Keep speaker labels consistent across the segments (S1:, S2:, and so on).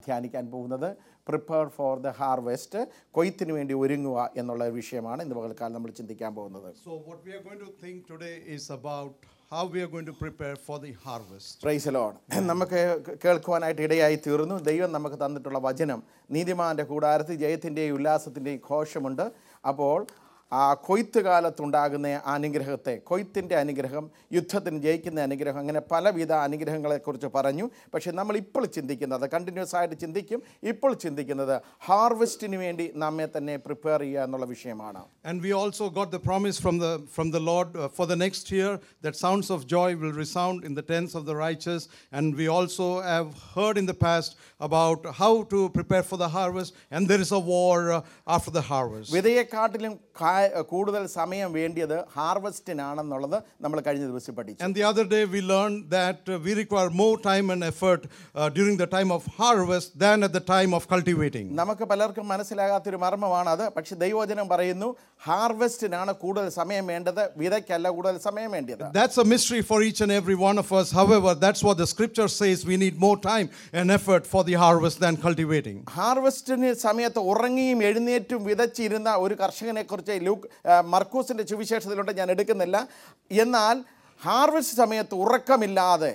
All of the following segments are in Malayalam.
S1: ധ്യാനിക്കാൻ പോകുന്നത് പ്രിപ്പയർ ഫോർ ദ ഹാർവെസ്റ്റ് കൊയ്ത്തിന് വേണ്ടി ഒരുങ്ങുക എന്നുള്ള വിഷയമാണ് ഇന്ന് പകൽക്കാലം നമ്മൾ ചിന്തിക്കാൻ പോകുന്നത്
S2: So, what we are going to think today is about how we are going to prepare for the harvest.
S1: പ്രൈസലോൺ നമുക്ക് കേൾക്കുവാനായിട്ട് ഇടയായി തീർന്നു ദൈവം നമുക്ക് തന്നിട്ടുള്ള വചനം നീതിമാന്റെ കൂടാരത്തിൽ ജയത്തിൻ്റെയും ഉല്ലാസത്തിൻ്റെയും ഘോഷമുണ്ട് അപ്പോൾ ആ കൊയ്ത്ത് കാലത്തുണ്ടാകുന്ന അനുഗ്രഹത്തെ കൊയ്ത്തിൻ്റെ അനുഗ്രഹം യുദ്ധത്തിന് ജയിക്കുന്ന അനുഗ്രഹം അങ്ങനെ പലവിധ അനുഗ്രഹങ്ങളെക്കുറിച്ച് പറഞ്ഞു പക്ഷേ നമ്മൾ ഇപ്പോൾ ചിന്തിക്കുന്നത് കണ്ടിന്യൂസ് ആയിട്ട് ചിന്തിക്കും ഇപ്പോൾ ചിന്തിക്കുന്നത് ഹാർവെസ്റ്റിന് വേണ്ടി നമ്മെ തന്നെ പ്രിപ്പയർ ചെയ്യുക എന്നുള്ള വിഷയമാണ്
S2: And we also got the promise from the, from the Lord uh, for the next year that sounds of joy will resound in the tents of the righteous. And we also have heard in the past about how to prepare for the harvest. And there is a war uh, after the harvest.
S1: വിതയെക്കാട്ടിലും കാ- കൂടുതൽ സമയം വേണ്ടിയത് ഹാർവെസ്റ്റിനാണെന്നുള്ളത് നമ്മൾ കഴിഞ്ഞ ദിവസം പഠിച്ചു
S2: And the other day we learned that uh, we require more time and effort uh, during the time of harvest than at the time of cultivating.
S1: നമുക്ക് പലർക്കും മനസ്സിലാകാത്തൊരു മർമ്മമാണ് അത് പക്ഷെ ദൈവവചനം പറയുന്നു ഹാർവെസ്റ്റിനാണ് കൂടുതൽ സമയം വേണ്ടത് വിതയ്ക്കല്ല കൂടുതൽ സമയം വേണ്ടത്
S2: That's a mystery for each and every one of us. However, that's what the scripture says. We need more time and effort for the harvest than cultivating.
S1: ഹാർവെസ്റ്റിന് സമയത്ത് ഉറങ്ങിയും എഴുന്നേറ്റും വിതച്ചിരുന്ന ഒരു കർഷകനെ കുറിച്ച് ലൂക്ക് ആ, മർക്കൂസിന്റെ സുവിശേഷത്തിലുണ്ട് ഞാൻ എടുക്കുന്നില്ല എന്നാൽ ഹാർവെസ്റ്റ് സമയത്ത് ഉറക്കമില്ലാതെ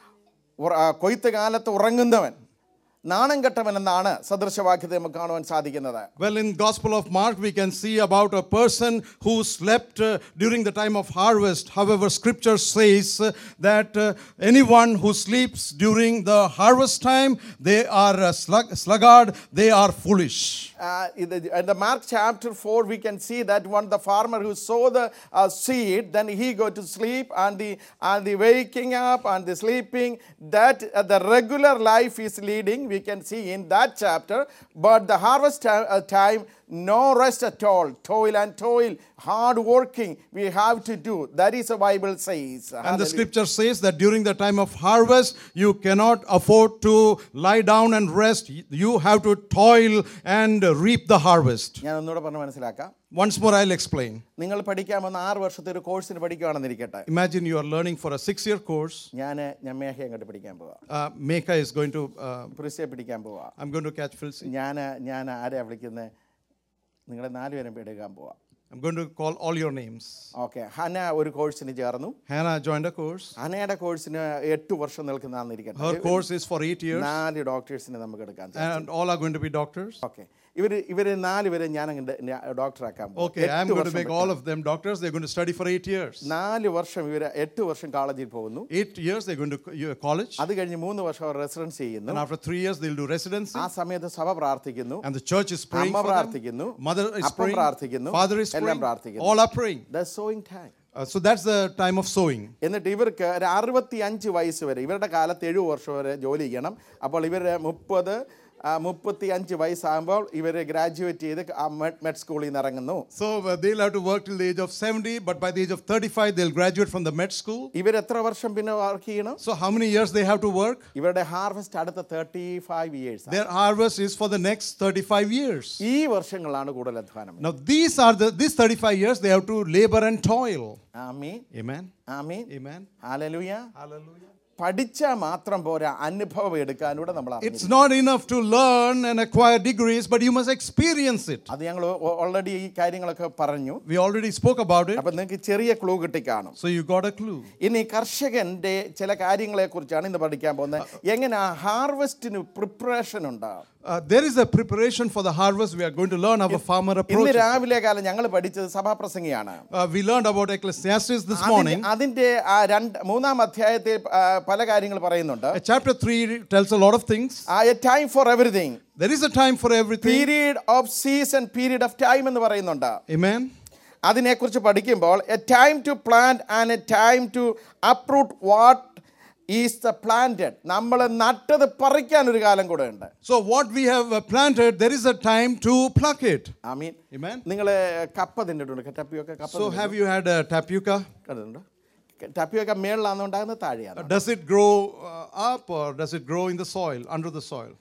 S1: ഉറ- ആ, കൊയ്ത്ത് കാലത്ത് ഉറങ്ങുന്നവൻ നാണം കെട്ടവൻ എന്നാണ് സദൃശവാക്യത്തെ നമുക്ക് കാണുവാൻ സാധിക്കുന്നത്
S2: Well, in Gospel of Mark, we can see about a person who slept uh, during the time of harvest. However, Scripture says uh, that uh, anyone who sleeps during the harvest time, they are uh, slug- sluggard, they are foolish.
S1: uh, in, the, in the Mark chapter 4, we can see that one the farmer who sowed the uh, seed, then he go to sleep, and the and the waking up and the sleeping, that uh, the regular life is leading. We can see in that chapter, but the harvest ti- uh, time, no rest at all, toil and toil, hard working. We have to do. That is the Bible says.
S2: And the
S1: Hallelujah.
S2: scripture says that during the time of harvest, you cannot afford to lie down and rest. You have to toil and reap the harvest.
S1: ഞാൻ ഒന്നുകൂടെ പറഞ്ഞ് മനസ്സിലാക്കാം
S2: Once more, I'll explain.
S1: നിങ്ങൾ പഠിക്കാൻ വന്ന ആറ് വർഷത്തെ ഒരു കോഴ്സിന് പഠിക്കുകയാണെന്നിരിക്കട്ടെ
S2: Imagine you are learning for a six year course.
S1: ഞാൻ ഞാൻ മേഘയെ അങ്ങോട്ട് പഠിക്കാൻ പോവാം
S2: Uh, Meka is going to, uh,
S1: പുരുഷയെ പിടിക്കാൻ പോവാം
S2: I'm going to catch Filsi.
S1: ഞാൻ ഞാൻ ആരെയാ വിളിക്കുന്നത് നിങ്ങളെ നാലുപേരും എടുക്കാൻ പോവാം
S2: I'm going to call all your names.
S1: Okay Hana ഒരു കോഴ്സിന് ചേർന്നു
S2: Hannah joined a course.
S1: ഹനയുടെ കോഴ്സിന് എട്ട് വർഷം
S2: Her
S1: നിൽക്കുന്നതാന്നിരിക്കട്ടെ
S2: course is for eight years,
S1: നാല് ഡോക്ടേഴ്സിനെ നമുക്ക് എടുക്കാൻ
S2: and all are going to be doctors.
S1: Okay ഇവർ ഇവർ നാലുപേരെ ഞാൻ അങ്ങോട്ട് ഡോക്ടറാക്കാൻ പോകും.
S2: Okay,
S1: എട്ട്
S2: I'm going to
S1: വർഷം
S2: make all of them doctors. They're going to study for eight years.
S1: നാല് വർഷം ഇവർ എട്ട് വർഷം കോളേജിൽ പോകുന്നു
S2: Eight years, they're going to co- you- college.
S1: അത് കഴിഞ്ഞ് മൂന്ന് വർഷം അവർ റെസിഡൻസ് ചെയ്യുന്നു
S2: And after three years, they'll do residency.
S1: ആ സമയത്ത് സഭ പ്രാർത്ഥിക്കുന്നു
S2: And the church is praying
S1: അമ്മ
S2: for them.
S1: പ്രാർത്ഥിക്കുന്നു
S2: Mother is
S1: അപ്പം
S2: praying.
S1: പ്രാർത്ഥിക്കുന്നു
S2: Father is
S1: എല്ലാം
S2: praying.
S1: പ്രാർത്ഥിക്കുന്നു
S2: All are praying.
S1: The sowing time
S2: Uh, so that's the time of sowing.
S1: എന്നിട്ട് ഇവർക്ക് ഒരു അറുപത്തി അഞ്ച് വയസ്സ് വരെ ഇവരുടെ കാലത്ത് എഴുപത് വർഷം വരെ ജോലി ചെയ്യണം അപ്പോൾ ഇവർ മുപ്പത് മുപ്പത്തി അഞ്ച് വയസ്സാകുമ്പോൾ ഇവർ ഗ്രാജുവേറ്റ് ചെയ്ത് ആ മെഡ് മെഡ് സ്കൂളിൽ നിന്ന് ഇറങ്ങുന്നു
S2: So uh, they'll have to work till the age of 70, but by the age of 35, they'll graduate from the med school.
S1: ഇവർ എത്ര വർഷം പിന്നെ വർക്ക് ചെയ്യണം
S2: So how many years they have to work?
S1: ഇവരുടെ ഹാർവെസ്റ്റ് അടുത്ത thirty five years
S2: Their harvest is for the next 35 years.
S1: ഈ വർഷങ്ങളാണ് കൂടുതൽ അധ്വാനം
S2: Now these are the these 35 years they have to labor and toil.
S1: Amin
S2: Amen.
S1: Amin
S2: Amen.
S1: Hallelujah
S2: Hallelujah.
S1: പഠിച്ചാൽ മാത്രം പോരാ അനുഭവം എടുക്കാനൂടെ നമ്മൾ അറിഞ്ഞിരിക്കണം.
S2: It's not enough to learn and acquire degrees, but you must experience it.
S1: അത് ഞങ്ങൾ ഓൾറെഡി ഈ കാര്യങ്ങളൊക്കെ പറഞ്ഞു
S2: We already spoke about it,
S1: അപ്പൊ നിങ്ങൾക്ക് ചെറിയ ക്ലൂ കിട്ടിക്കാണും
S2: so you got a clue.
S1: ഇനി കർഷകന്റെ ചില കാര്യങ്ങളെ കുറിച്ചാണ് ഇന്ന് പഠിക്കാൻ പോകുന്നത് എങ്ങനെ ഹാർവെസ്റ്റിന് പ്രിപ്പറേഷൻ ഉണ്ടാകും
S2: Uh, there is a preparation for the harvest. We are going to learn how a farmer
S1: ഇന്ന്
S2: approaches.
S1: രാവിലെ കാലം ഞങ്ങൾ പഠിച്ചത് സഭാപ്രസംഗിയാണ്
S2: Uh, we learned about Ecclesiastes this
S1: അതിന്റെ-
S2: morning.
S1: അതിന്റെ ആ രണ്ട് മൂന്നാം അധ്യായത്തിൽ ആ, പല കാര്യങ്ങൾ പറയുന്നുണ്ട്
S2: Uh, chapter 3 tells a lot of things.
S1: A time for everything
S2: There is a time for everything.
S1: Period of season period of time എന്ന് പറയുന്നുണ്ട്
S2: Amen.
S1: അതിനെക്കുറിച്ച് പഠിക്കുമ്പോൾ a time to plant and a time to uproot what is the planted നമ്മൾ നട്ടത് പറിക്കാൻ ഒരു കാലം കൂടെ ഉണ്ട്
S2: So, what we have uh, planted, there is a time to pluck it.
S1: I mean
S2: Amen.
S1: നിങ്ങൾ കപ്പ തിന്നിട്ടുണ്ട് ടപ്പിയൊക്കെ കപ്പ
S2: So, have you had uh, tapioca?
S1: കണ്ടിട്ടുണ്ടോ ടപ്പിയൊക്കെ മേളിലാണെന്ന് ഉണ്ടാകുന്നത് താഴെയാണ്
S2: Does it grow uh, up or does it grow in the soil, under the soil?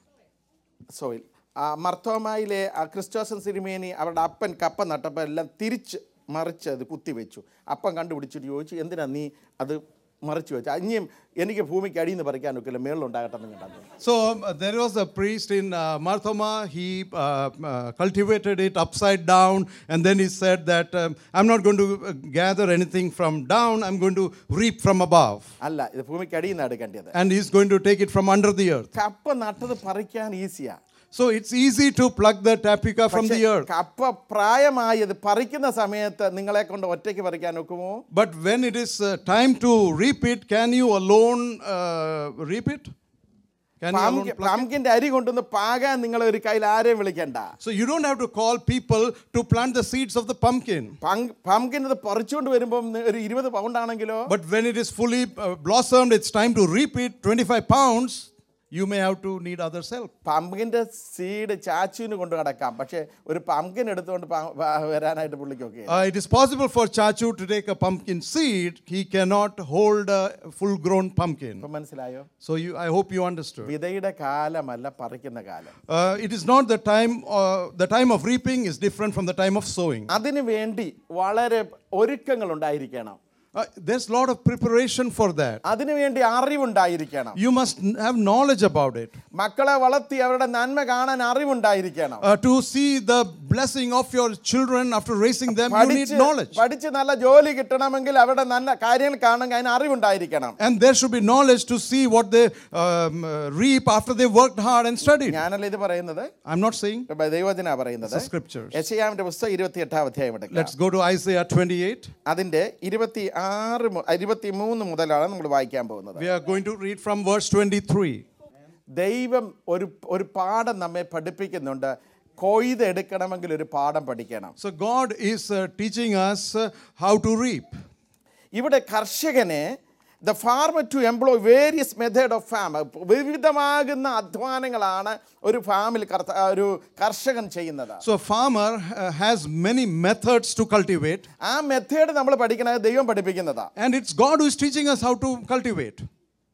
S1: Soil മർത്തോമായിലെ ആ ക്രിസ്റ്റോസൻ സിരിമേനി അവരുടെ അപ്പൻ കപ്പ നട്ടപ്പോൾ എല്ലാം തിരിച്ച് മറിച്ച് അത് കുത്തിവെച്ചു അപ്പം കണ്ടുപിടിച്ചിട്ട് ചോദിച്ചു എന്തിനാ നീ അത് മറിച്ച് വെച്ചു ഇനിയും എനിക്ക് ഭൂമിക്ക് അടിയിൽ നിന്ന് പറിക്കാൻ ഒക്കില്ല മേളിലുണ്ടാകട്ടെ എന്ന് കണ്ടു
S2: So um, there was a priest in uh, Marthoma. He uh, uh, cultivated it upside down, and then he said that um, I'm not going to uh, gather anything from down. I'm going to reap from above,
S1: അല്ല ഇത് ഭൂമിക്ക് അടിയിൽ നിന്ന് എടുക്കേണ്ടത്
S2: and he's going to take it from under the earth.
S1: കപ്പ നട്ടത് പറിക്കാൻ ഈസിയാ
S2: So it's easy to pluck the tapioca from the earth.
S1: കപ്പ പ്രായമായത് പറിക്കുന്ന സമയത്ത് നിങ്ങളെ കൊണ്ട് ഒറ്റയ്ക്ക് പറിക്കാൻ ഒക്കുമോ
S2: But when it is uh, time to reap it, can you alone uh, reap it? Can you alone pluck it?
S1: പംകിന്റെ അരി കൊണ്ടുവന്ന് പാകാൻ നിങ്ങൾ ഒരു കയ്യിൽ ആരെയും വിളിക്കണ്ട
S2: So you don't have to call people to plant the seeds of the pumpkin.
S1: Pumpkin ഇത് പറിച്ചുകൊണ്ട് വരുമ്പം ഒരു ഇരുപത് പൗണ്ട് ആണെങ്കിലോ
S2: But when it is fully uh, blossomed, it's time to reap it, 25 pounds, you may have to need others' help.
S1: പംകിന്റെ സീഡ് ചാച്ചുവിന് കൊണ്ട് നടക്കാം പക്ഷെ ഒരു പംകിൻ എടുത്തുകൊണ്ട് പ- പ- വരാനായിട്ട് പുള്ളിക്കൊക്കെ
S2: Uh, it is possible for Chachu to take a pumpkin seed. He cannot hold a full grown pumpkin.
S1: ഇപ്പൊ മനസ്സിലായോ
S2: So you, I hope you understood.
S1: വിതയുടെ കാലമല്ല പറിക്കുന്ന കാലം
S2: Uh, it is not the time, uh, the time of reaping is different from the time of sowing.
S1: അതിനു വേണ്ടി വളരെ ഒരുക്കങ്ങൾ ഉണ്ടായിരിക്കണം
S2: Uh, there's a lot of preparation for that.
S1: അതിനു വേണ്ടി അറിവുണ്ടായിരിക്കണം
S2: You must n- have knowledge about it.
S1: മക്കളെ വളർത്തി അവരുടെ നന്മ കാണാൻ അറിവുണ്ടായിരിക്കണം
S2: Uh, to see the blessing of your children after raising them, you need
S1: പഠിച്ച്
S2: knowledge.
S1: പഠിച്ച് നല്ല ജോലി കിട്ടണമെങ്കിൽ അവരുടെ നല്ല കാര്യങ്ങൾ കാണണമെങ്കിൽ അതിന് അറിവുണ്ടായിരിക്കണം
S2: And there should be knowledge to see what they um, uh, reap after they worked hard and studied.
S1: ഞാനല്ല ഇത് പറയുന്നത്
S2: I'm not saying
S1: ഇപ്പൊ ദൈവജന പറയുന്നത്
S2: the scriptures.
S1: യശയാമിന്റെ പുസ്തകം ഇരുപത്തി എട്ടാം അധ്യായം എടുക്കുക
S2: Let's go to Isaiah 28.
S1: അതിന്റെ ഇരുപത്തി ആറ് ഇരുപത്തി മൂന്ന് മുതലാണ് നമ്മൾ വായിക്കാൻ പോകുന്നത്
S2: We are going to read from verse 23.
S1: ദൈവം ഒരു ഒരു പാഠം നമ്മെ പഠിപ്പിക്കുന്നുണ്ട് കൊയ്തെടുക്കണമെങ്കിൽ ഒരു പാഠം പഠിക്കണം
S2: So, God is uh, teaching us uh, how to reap.
S1: ഇവിടെ കർഷകനെ the farmer to employ various method of farm വിവിധമാകുന്ന അധ്വാനങ്ങളാണ് ഒരു ഫാമിൽ കർത്ത- ഒരു കർഷകൻ ചെയ്യുന്നത്
S2: So, a farmer uh, has many methods to cultivate,
S1: ആ മെത്തേഡ് നമ്മൾ പഠിക്കണത് ദൈവം പഠിപ്പിക്കുന്നതാ
S2: and it's God who is teaching us how to cultivate.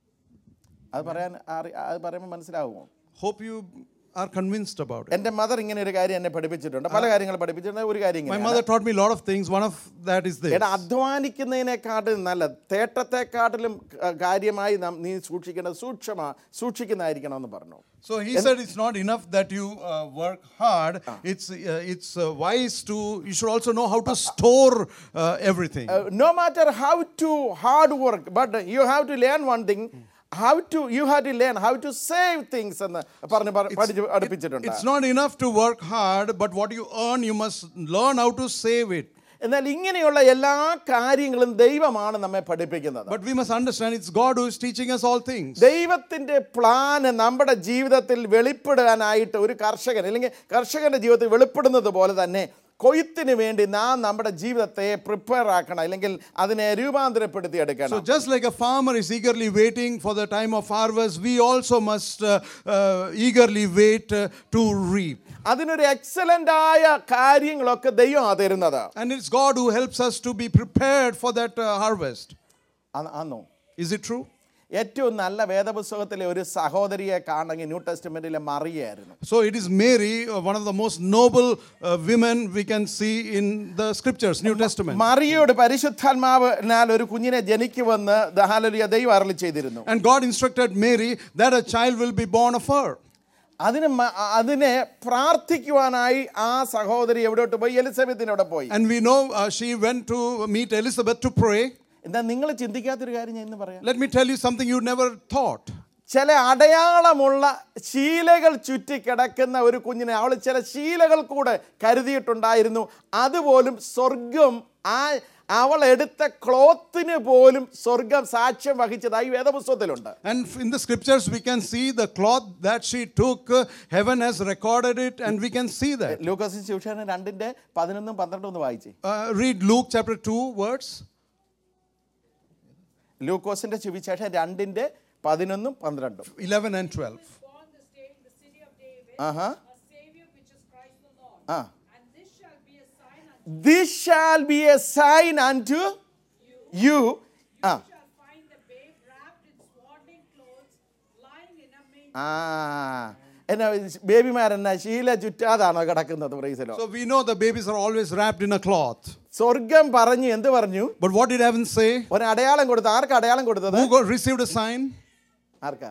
S1: അത് പറയാൻ അറി- അത് പറയുമ്പോൾ മനസ്സിലാവുമോ
S2: Hope you are convinced about it.
S1: എൻ്റെ മദർ ഇങ്ങനെ ഒരു കാര്യം എന്നെ പഠിപ്പിച്ചിട്ടുണ്ട് പല കാര്യങ്ങൾ പഠിപ്പിച്ചിട്ടുണ്ട് ഒരു കാര്യം
S2: My
S1: ഇങ്ങനെയാണ്.
S2: mother taught me a lot of things. One of that is this.
S1: എടാ അധ്വാനിക്കുന്നതിനെക്കാട്ടിലും നല്ല തേട്ടത്തെക്കാട്ടിലും ക- കാര്യമായി നാം നീ സൂക്ഷിക്കേണ്ടത് സൂക്ഷ്മ സൂക്ഷിക്കുന്നതായിരിക്കണം എന്ന് പറഞ്ഞു
S2: So he said it's not enough that you uh, work hard. It's uh, it's uh, wise to. You should also know how to store uh, everything.
S1: No matter how to hard work but you have to learn one thing how to you have to learn how to save things എന്ന് പറഞ്ഞ് പറ- പഠിച്ച് പഠിപ്പിച്ചിട്ടുണ്ട്
S2: It's not enough to work hard, but what you earn, you must learn how to save it.
S1: എന്നാൽ ഇങ്ങനെയുള്ള എല്ലാ കാര്യങ്ങളും ദൈവമാണ് നമ്മെ പഠിപ്പിക്കുന്നത്
S2: But we must understand it's God who is teaching us all things.
S1: ദൈവത്തിന്റെ പ്ലാന് നമ്മുടെ ജീവിതത്തിൽ വെളിപ്പെടാനായിട്ട് ഒരു കർഷകൻ അല്ലെങ്കിൽ കർഷകന്റെ ജീവിതത്തിൽ വെളിപ്പെടുന്നത് പോലെ തന്നെ കൊയ്ത്തിന് വേണ്ടി നാം നമ്മുടെ ജീവിതത്തെ പ്രിപ്പയർ ആക്കണം അല്ലെങ്കിൽ അതിനെ രൂപാന്തരപ്പെടുത്തി
S2: So
S1: എടുക്കണം
S2: just like a farmer is eagerly waiting for the time of harvest, we also must uh, uh, eagerly wait uh, to reap.
S1: അതിനൊരു എക്സലന്റ് ആയ കാര്യങ്ങളൊക്കെ ദൈവം തരുന്നത്
S2: And it's God who helps us to be prepared for that uh, harvest.
S1: അ- ആന്നോ
S2: Is it true?
S1: ഏറ്റവും നല്ല വേദപുസ്തകത്തിലെ ഒരു സഹോദരിയെ കാണണമെങ്കിൽ ന്യൂ ടെസ്റ്റ്മെന്റിലെ മറിയായിരുന്നു
S2: So it is Mary, uh, one of the most noble uh, women we can see in the scriptures, New Testament.
S1: മറിയോട് പരിശുദ്ധാത്മാവിനാൽ ഒരു കുഞ്ഞിനെ ജനിക്കുമെന്ന് ദഹാലലിയ ദൈവം അരളി ചെയ്തിരുന്നു
S2: And God instructed Mary that a child will be born of her.
S1: അതിന് മ- അതിനെ പ്രാർത്ഥിക്കുവാനായി ആ സഹോദരി എവിടോട്ട് പോയി എലിസബത്തിൻ്റെ അവിടെ പോയി
S2: And we know uh, she went to meet Elizabeth to pray.
S1: എന്താ നിങ്ങൾ ചിന്തിക്കാത്തൊരു കാര്യം ഞാൻ ഇന്ന് പറയാം
S2: Let me tell you something you never thought.
S1: ചില അടയാളമുള്ള ശീലകൾ ചുറ്റി കിടക്കുന്ന ഒരു കുഞ്ഞിനെ അവൾ ചില ശീലകൾ കൂടെ കരുതിയിട്ടുണ്ടായിരുന്നു അതുപോലും സ്വർഗം ആ അവൾ എടുത്ത ക്ലോത്തിന് പോലും സ്വർഗം സാക്ഷ്യം വഹിച്ചതായി വേദപുസ്തകത്തിലുണ്ട്
S2: And f- in the scriptures, we can see the cloth that she took. uh, heaven has recorded it, and we can see that.
S1: ലൂക്കോസിൻ ശിവശാന രണ്ടിന്റെ പതിനൊന്നും പന്ത്രണ്ടും ഒന്ന് വായിച്ചേ
S2: Uh, read Luke chapter 2, words.
S1: ലൂക്കോസിന്റെ സുവിശേഷം രണ്ടിന്റെ പതിനൊന്നും പന്ത്രണ്ടും
S2: 11 and 12.
S3: born this day in the city of David
S1: Aaha
S3: a Savior which is Christ the Lord.
S1: ആ
S3: And this shall be a sign unto
S1: This shall be a sign unto you. ആ
S3: you shall find the babe wrapped in swaddling clothes, lying in a manger.
S1: ആ എന്നാ ബേബിമാരെന്നാ ശീല ചുറ്റാതാണോ കിടക്കുന്നത് പ്രൈസലോ
S2: So we know the babies are always wrapped in a cloth.
S1: സ്വർഗം പറഞ്ഞു എന്ത് പറഞ്ഞു
S2: But what did heaven say?
S1: ഒരു അടയാളം കൊടുത്തു ആർക്ക് അടയാളം കൊടുത്തത്
S2: Who got, received a sign?
S1: ആർക്കാ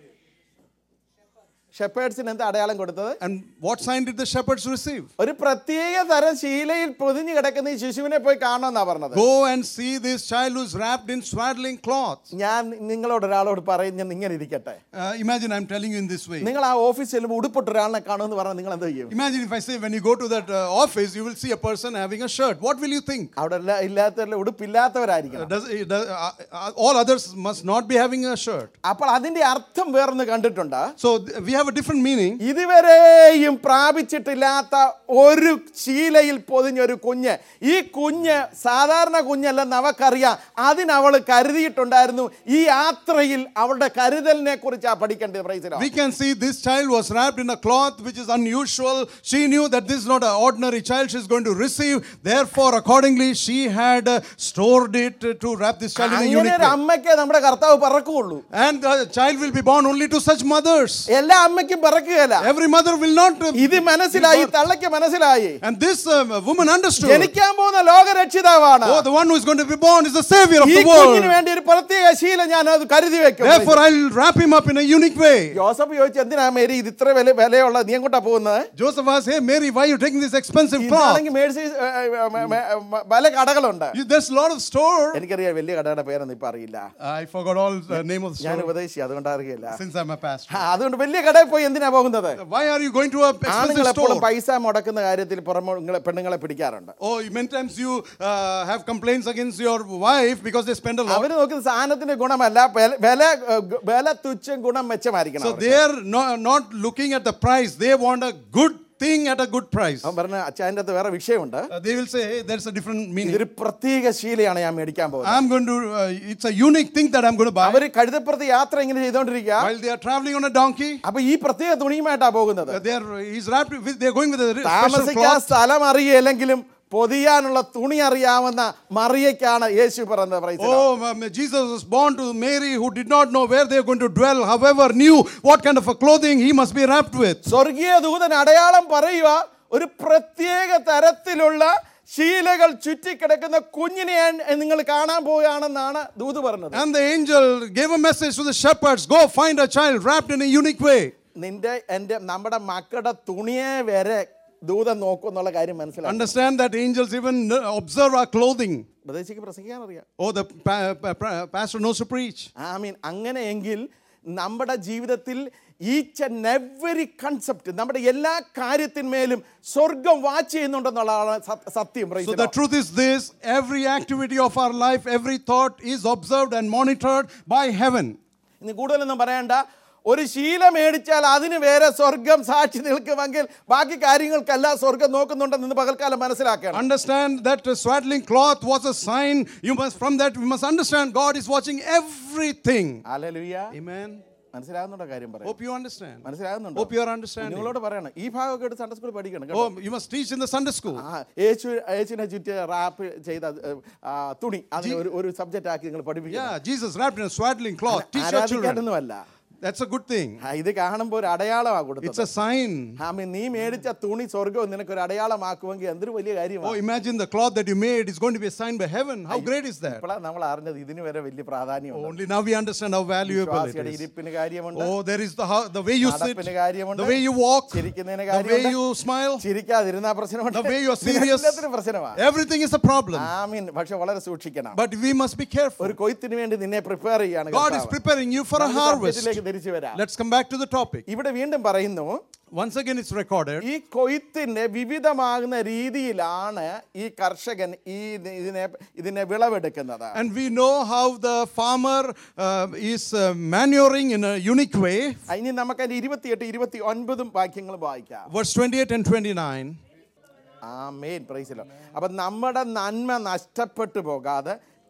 S1: ഷെപ്പേഴ്സിന് എന്താ അടയാളം കൊടുത്തത്
S2: And what sign did the shepherds receive?
S1: ഒരു പ്രത്യേക തരം ശീലയിൽ പൊതിഞ്ഞു കിടക്കുന്ന ഈ ശിശുവിനെ പോയി കാണണമെന്നാ പറഞ്ഞത്
S2: Go and see this child who's wrapped in swaddling cloths.
S1: ഞാൻ നിങ്ങളോട് ഒരാളോട് പറയും ഞാൻ ഇങ്ങനെ ഇരിക്കട്ടെ
S2: Uh, imagine I'm telling you in this way.
S1: നിങ്ങൾ ആ ഓഫീസിൽ ചെല്ലുമ്പോൾ ഉടുപ്പിട്ട് ഒരാളിനെ കാണുമെന്ന് പറഞ്ഞാൽ നിങ്ങൾ എന്ത് ചെയ്യും
S2: Imagine if I say, when you go to that uh, office, you will see a person having a shirt. What will you think?
S1: അവിടെ എല്ലാ ഇല്ലാത്തവരിൽ ഉടുപ്പില്ലാത്തവരായിരിക്കണം
S2: Does, does, uh, uh, all others must not be having a shirt.
S1: അപ്പോൾ അതിന്റെ അർത്ഥം വേറൊന്ന് കണ്ടിട്ടുണ്ട്
S2: So th- we have a different meaning.
S1: ഇതുവരെയും പ്രാപിച്ചിട്ടില്ലാത്ത ഒരു ശീലയിൽ പൊതിഞ്ഞൊരു കുഞ്ഞ് ഈ കുഞ്ഞ് സാധാരണ കുഞ്ഞല്ലെന്ന് അവക്കറിയാം അതിനവൾ കരുതിയിട്ടുണ്ടായിരുന്നു ഈ യാത്രയിൽ അവളുടെ കരുതലിനെ കുറിച്ചാണ് പഠിക്കേണ്ടത് പ്രൈസിലോ
S2: We can see this child was wrapped in a cloth which is unusual. She knew that this is not an ordinary child she's going to receive. Therefore, accordingly, she had uh, stored it uh, to wrap this child in a
S1: അങ്ങനെ
S2: unique
S1: ഒരു
S2: way.
S1: അമ്മയ്ക്ക് നമ്മുടെ കർത്താവ് പറക്കുള്ളൂ
S2: And the child will be born only to such mothers.
S1: എല്ലാ അമ്മയ്ക്കും പറക്കുകയല്ല
S2: Every mother will not. uh,
S1: ഇത്
S2: give
S1: മനസ്സിലായി
S2: birth.
S1: തള്ളയ്ക്ക് മനസ്സിലായി
S2: And this um, woman understood.
S1: ജനിക്കാൻ പോകുന്ന ലോകരക്ഷിതാവാണ്
S2: Oh, the one who is going to be born is the savior of
S1: ഈ
S2: the
S1: കുഞ്ഞിന്
S2: world.
S1: വേണ്ടി ഒരു പ്രത്യേക ശീലം ഞാൻ അത് കരുതി വെക്കും
S2: Therefore, I'll wrap him up in a unique way.
S1: Joseph ചോദിച്ചു എന്തിനാ മേരി ഇത് ഇത്ര വില വിലയുള്ള നീ എങ്ങോട്ടാ പോകുന്നത്
S2: Joseph asked, Hey, Mary, why are you taking this expensive cloth?
S1: ഇതാണെങ്കിൽ മേടിച്ച് ഏ, ഏ, മ- മ- മ- പല കടകളുണ്ട്
S2: You- There's a lot of store.
S1: എനിക്കറിയാം വലിയ കടയുടെ പേരൊന്നും ഇപ്പൊ അറിയില്ല
S2: I forgot all the name of the
S1: ഞാൻ
S2: store
S1: ഉപദേശിച്ചു അതുകൊണ്ട് അറിയില്ല
S2: since I'm a pastor.
S1: ആ, അതുകൊണ്ട് വലിയ കടയിൽ പോയി എന്തിനാ പോകുന്നത്
S2: Why are you going to a
S1: ആണുങ്ങൾ
S2: expensive
S1: എപ്പോഴും
S2: store?
S1: പൈസ മുടക്കുന്ന കാര്യത്തിൽ പുറമെ നിങ്ങളെ- പെണ്ണുങ്ങളെ പിടിക്കാറുണ്ട്
S2: Oh, many times you uh, have complaints against your wife because they spend a lot.
S1: അവര് നോക്കുന്ന സാധനത്തിന്റെ ഗുണമല്ല വില- വില ഏ, ഗ- വില തുച്ഛം ഗുണം മെച്ചമായിരിക്കണം
S2: So
S1: അവർക്ക്.
S2: they are not, not looking at the price. They want a good thing at a good price.
S1: അവൻ പറഞ്ഞ അച്ഛൻ്റെ അകത്ത് വേറെ വിഷയമുണ്ട്
S2: Uh, they will say, hey, there's a different meaning.
S1: ഇതൊരു പ്രത്യേക ശീലയാണ് ഞാൻ മേടിക്കാൻ പോകുന്നത്
S2: I'm going to, uh, it's a unique thing that I'm going to buy.
S1: അവര് കഴുതപ്പുറത്ത് യാത്ര ഇങ്ങനെ ചെയ്തോണ്ടിരിക്കുക
S2: While they are traveling on a donkey,
S1: അപ്പൊ ഈ പ്രത്യേക തുണിയുമായിട്ടാ പോകുന്നത്
S2: uh, they are, he's wrapped with, they're going with a special
S1: താമസിക്കാൻ
S2: cloth.
S1: സ്ഥലം അറിയില്ലെങ്കിലും പൊതിയാനുള്ള തുണി അറിയാവുന്ന മറിയയ്ക്കാണ് യേശു പറഞ്ഞത് praise the lord.
S2: Oh, um, Jesus was born to Mary who did not know where they were going to dwell, however, knew what kind of a clothing he must be wrapped with.
S1: സ്വർഗീയ ദൂതൻ അടയാളം പറയുക ഒരു പ്രത്യേക തരത്തിലുള്ള ശീലകൾ ചുറ്റിക്കിടക്കുന്ന കുഞ്ഞിനെ ഞാൻ- നിങ്ങൾ കാണാൻ പോവുകയാണെന്നാണ് ദൂത് പറഞ്ഞത്
S2: And the angel gave a message to the shepherds go find a child wrapped in a unique way.
S1: നിന്റെ എൻ്റെ നമ്മുടെ മക്കളുടെ തുണിയെ വരെ ദൂതൻ നോക്കും എന്നുള്ള കാര്യം മനസ്സിലാക്കി
S2: Understand that angels even uh, observe our clothing.
S1: പ്രദേശിക്ക് പ്രസംഗിക്കാൻ അറിയാം
S2: Oh, the pa- pa- pa- pastor knows to preach.
S1: I mean അങ്ങനെയെങ്കിൽ നമ്മുടെ ജീവിതത്തിൽ ഈച്ച് ആൻഡ് എവറി കൺസെപ്റ്റ് നമ്മുടെ എല്ലാ കാര്യത്തിന്മേലും സ്വർഗം വാച്ച് ചെയ്യുന്നുണ്ടെന്നുള്ളതാണ് സ- സത്യം praise
S2: So
S1: the
S2: the
S1: Lord.
S2: truth is this every activity of our life, every thought is observed and monitored by heaven.
S1: ഇനി കൂടുതലൊന്നും പറയണ്ട ഒരു ശീല മേടിച്ചാൽ അതിന് വേറെ സ്വർഗം സാക്ഷി നിൽക്കുമെങ്കിൽ ബാക്കി കാര്യങ്ങൾക്കെല്ലാം സ്വർഗം നോക്കുന്നുണ്ടെന്ന് ഇന്ന് പകൽക്കാലം മനസ്സിലാക്കണം
S2: Understand that uh, swaddling cloth was a sign. You must, from that, we must understand God is watching everything.
S1: Hallelujah
S2: Amen.
S1: മനസ്സിലാകുന്നുണ്ടോ കാര്യം പറയാം
S2: Hope you understand.
S1: മനസ്സിലാകുന്നുണ്ടോ
S2: Hope you are understanding.
S1: നിങ്ങളോട് പറയണം ഈ ഭാഗമൊക്കെ എടുത്ത് സൺഡേ സ്കൂളിൽ പഠിക്കണം കേട്ടോ.
S2: Oh, you must teach in the Sunday school.
S1: ആ യേശു യേശുവിനെ ചുറ്റി റാപ്പ് ചെയ്ത ആ, തുണി അതിന് ഒരു ഒരു സബ്ജക്റ്റ് ആക്കി നിങ്ങൾ പഠിപ്പിക്കണം
S2: Yeah, Jesus wrapped in a swaddling cloth. Teach your children.
S1: ആരാധിക്കാനൊന്നുമല്ല
S2: That's a good thing.
S1: ആ, ഇത് കാണുമ്പോൾ ഒരു അടയാളമാണ്
S2: It's
S1: കൊടുത്തത്
S2: a sign.
S1: ആമീൻ നീ മേടിച്ച തുണി സ്വർഗവും നിനക്ക് ഒരു അടയാളമാക്കുമെങ്കിൽ എന്തൊരു വലിയ
S2: Oh,
S1: കാര്യമാണ്
S2: imagine the cloth that you made is going to be a sign by heaven. How great is that?
S1: ഇപ്പോഴാണ് നമ്മൾ അറിഞ്ഞത് ഇതിന് വരെ വലിയ പ്രാധാന്യമുണ്ട്
S2: Only now we understand how valuable it
S1: വിശ്വാസിയുടെ
S2: is.
S1: ഇരിപ്പിന് കാര്യമുണ്ട്
S2: Oh, there is the how, the way you sit,
S1: നടപ്പിന് കാര്യമുണ്ട്
S2: the way you walk,
S1: ചിരിക്കുന്നതിന്
S2: the way
S1: കാര്യമുണ്ട്
S2: you smile.
S1: ചിരിക്കാതിരുന്ന പ്രശ്നമുണ്ട്
S2: The way you are serious.
S1: എല്ലാത്തിനും പ്രശ്നമാണ്
S2: Everything is a problem.
S1: ആമീൻ പക്ഷെ വളരെ സൂക്ഷിക്കണം
S2: But we must be careful.
S1: ഒരു കൊയ്ത്തിന് വേണ്ടി നിന്നെ പ്രിപ്പയർ ചെയ്യാണ്
S2: God is
S1: കർത്താവ്.
S2: preparing you for a
S1: നമുക്ക്
S2: harvest.
S1: subject-ലേക്ക് തിരിച്ചു വരാം
S2: Let's come back to the topic.
S1: ഇവിടെ വീണ്ടും പറയുന്നു
S2: Once again, it's recorded.
S1: ഈ കൊയ്ത്തിന്റെ വിവിധമാകുന്ന രീതിയിലാണ് ഈ കർഷകൻ ഈ ഇതിനെ ഇതിനെ വിളവെടുക്കുന്നത്
S2: And we know how the farmer uh, is uh, manuring in a unique way.
S1: ഇനി നമുക്ക് അതിന്റെ ഇരുപത്തിയെട്ട് ഇരുപത്തി ഒൻപതും വാക്യങ്ങൾ വായിക്കാം
S2: Verse 28 and 29.
S1: ആ മെയിൻ പ്രൈസിലോ അപ്പൊ നമ്മുടെ നന്മ നഷ്ടപ്പെട്ടു പോകാതെ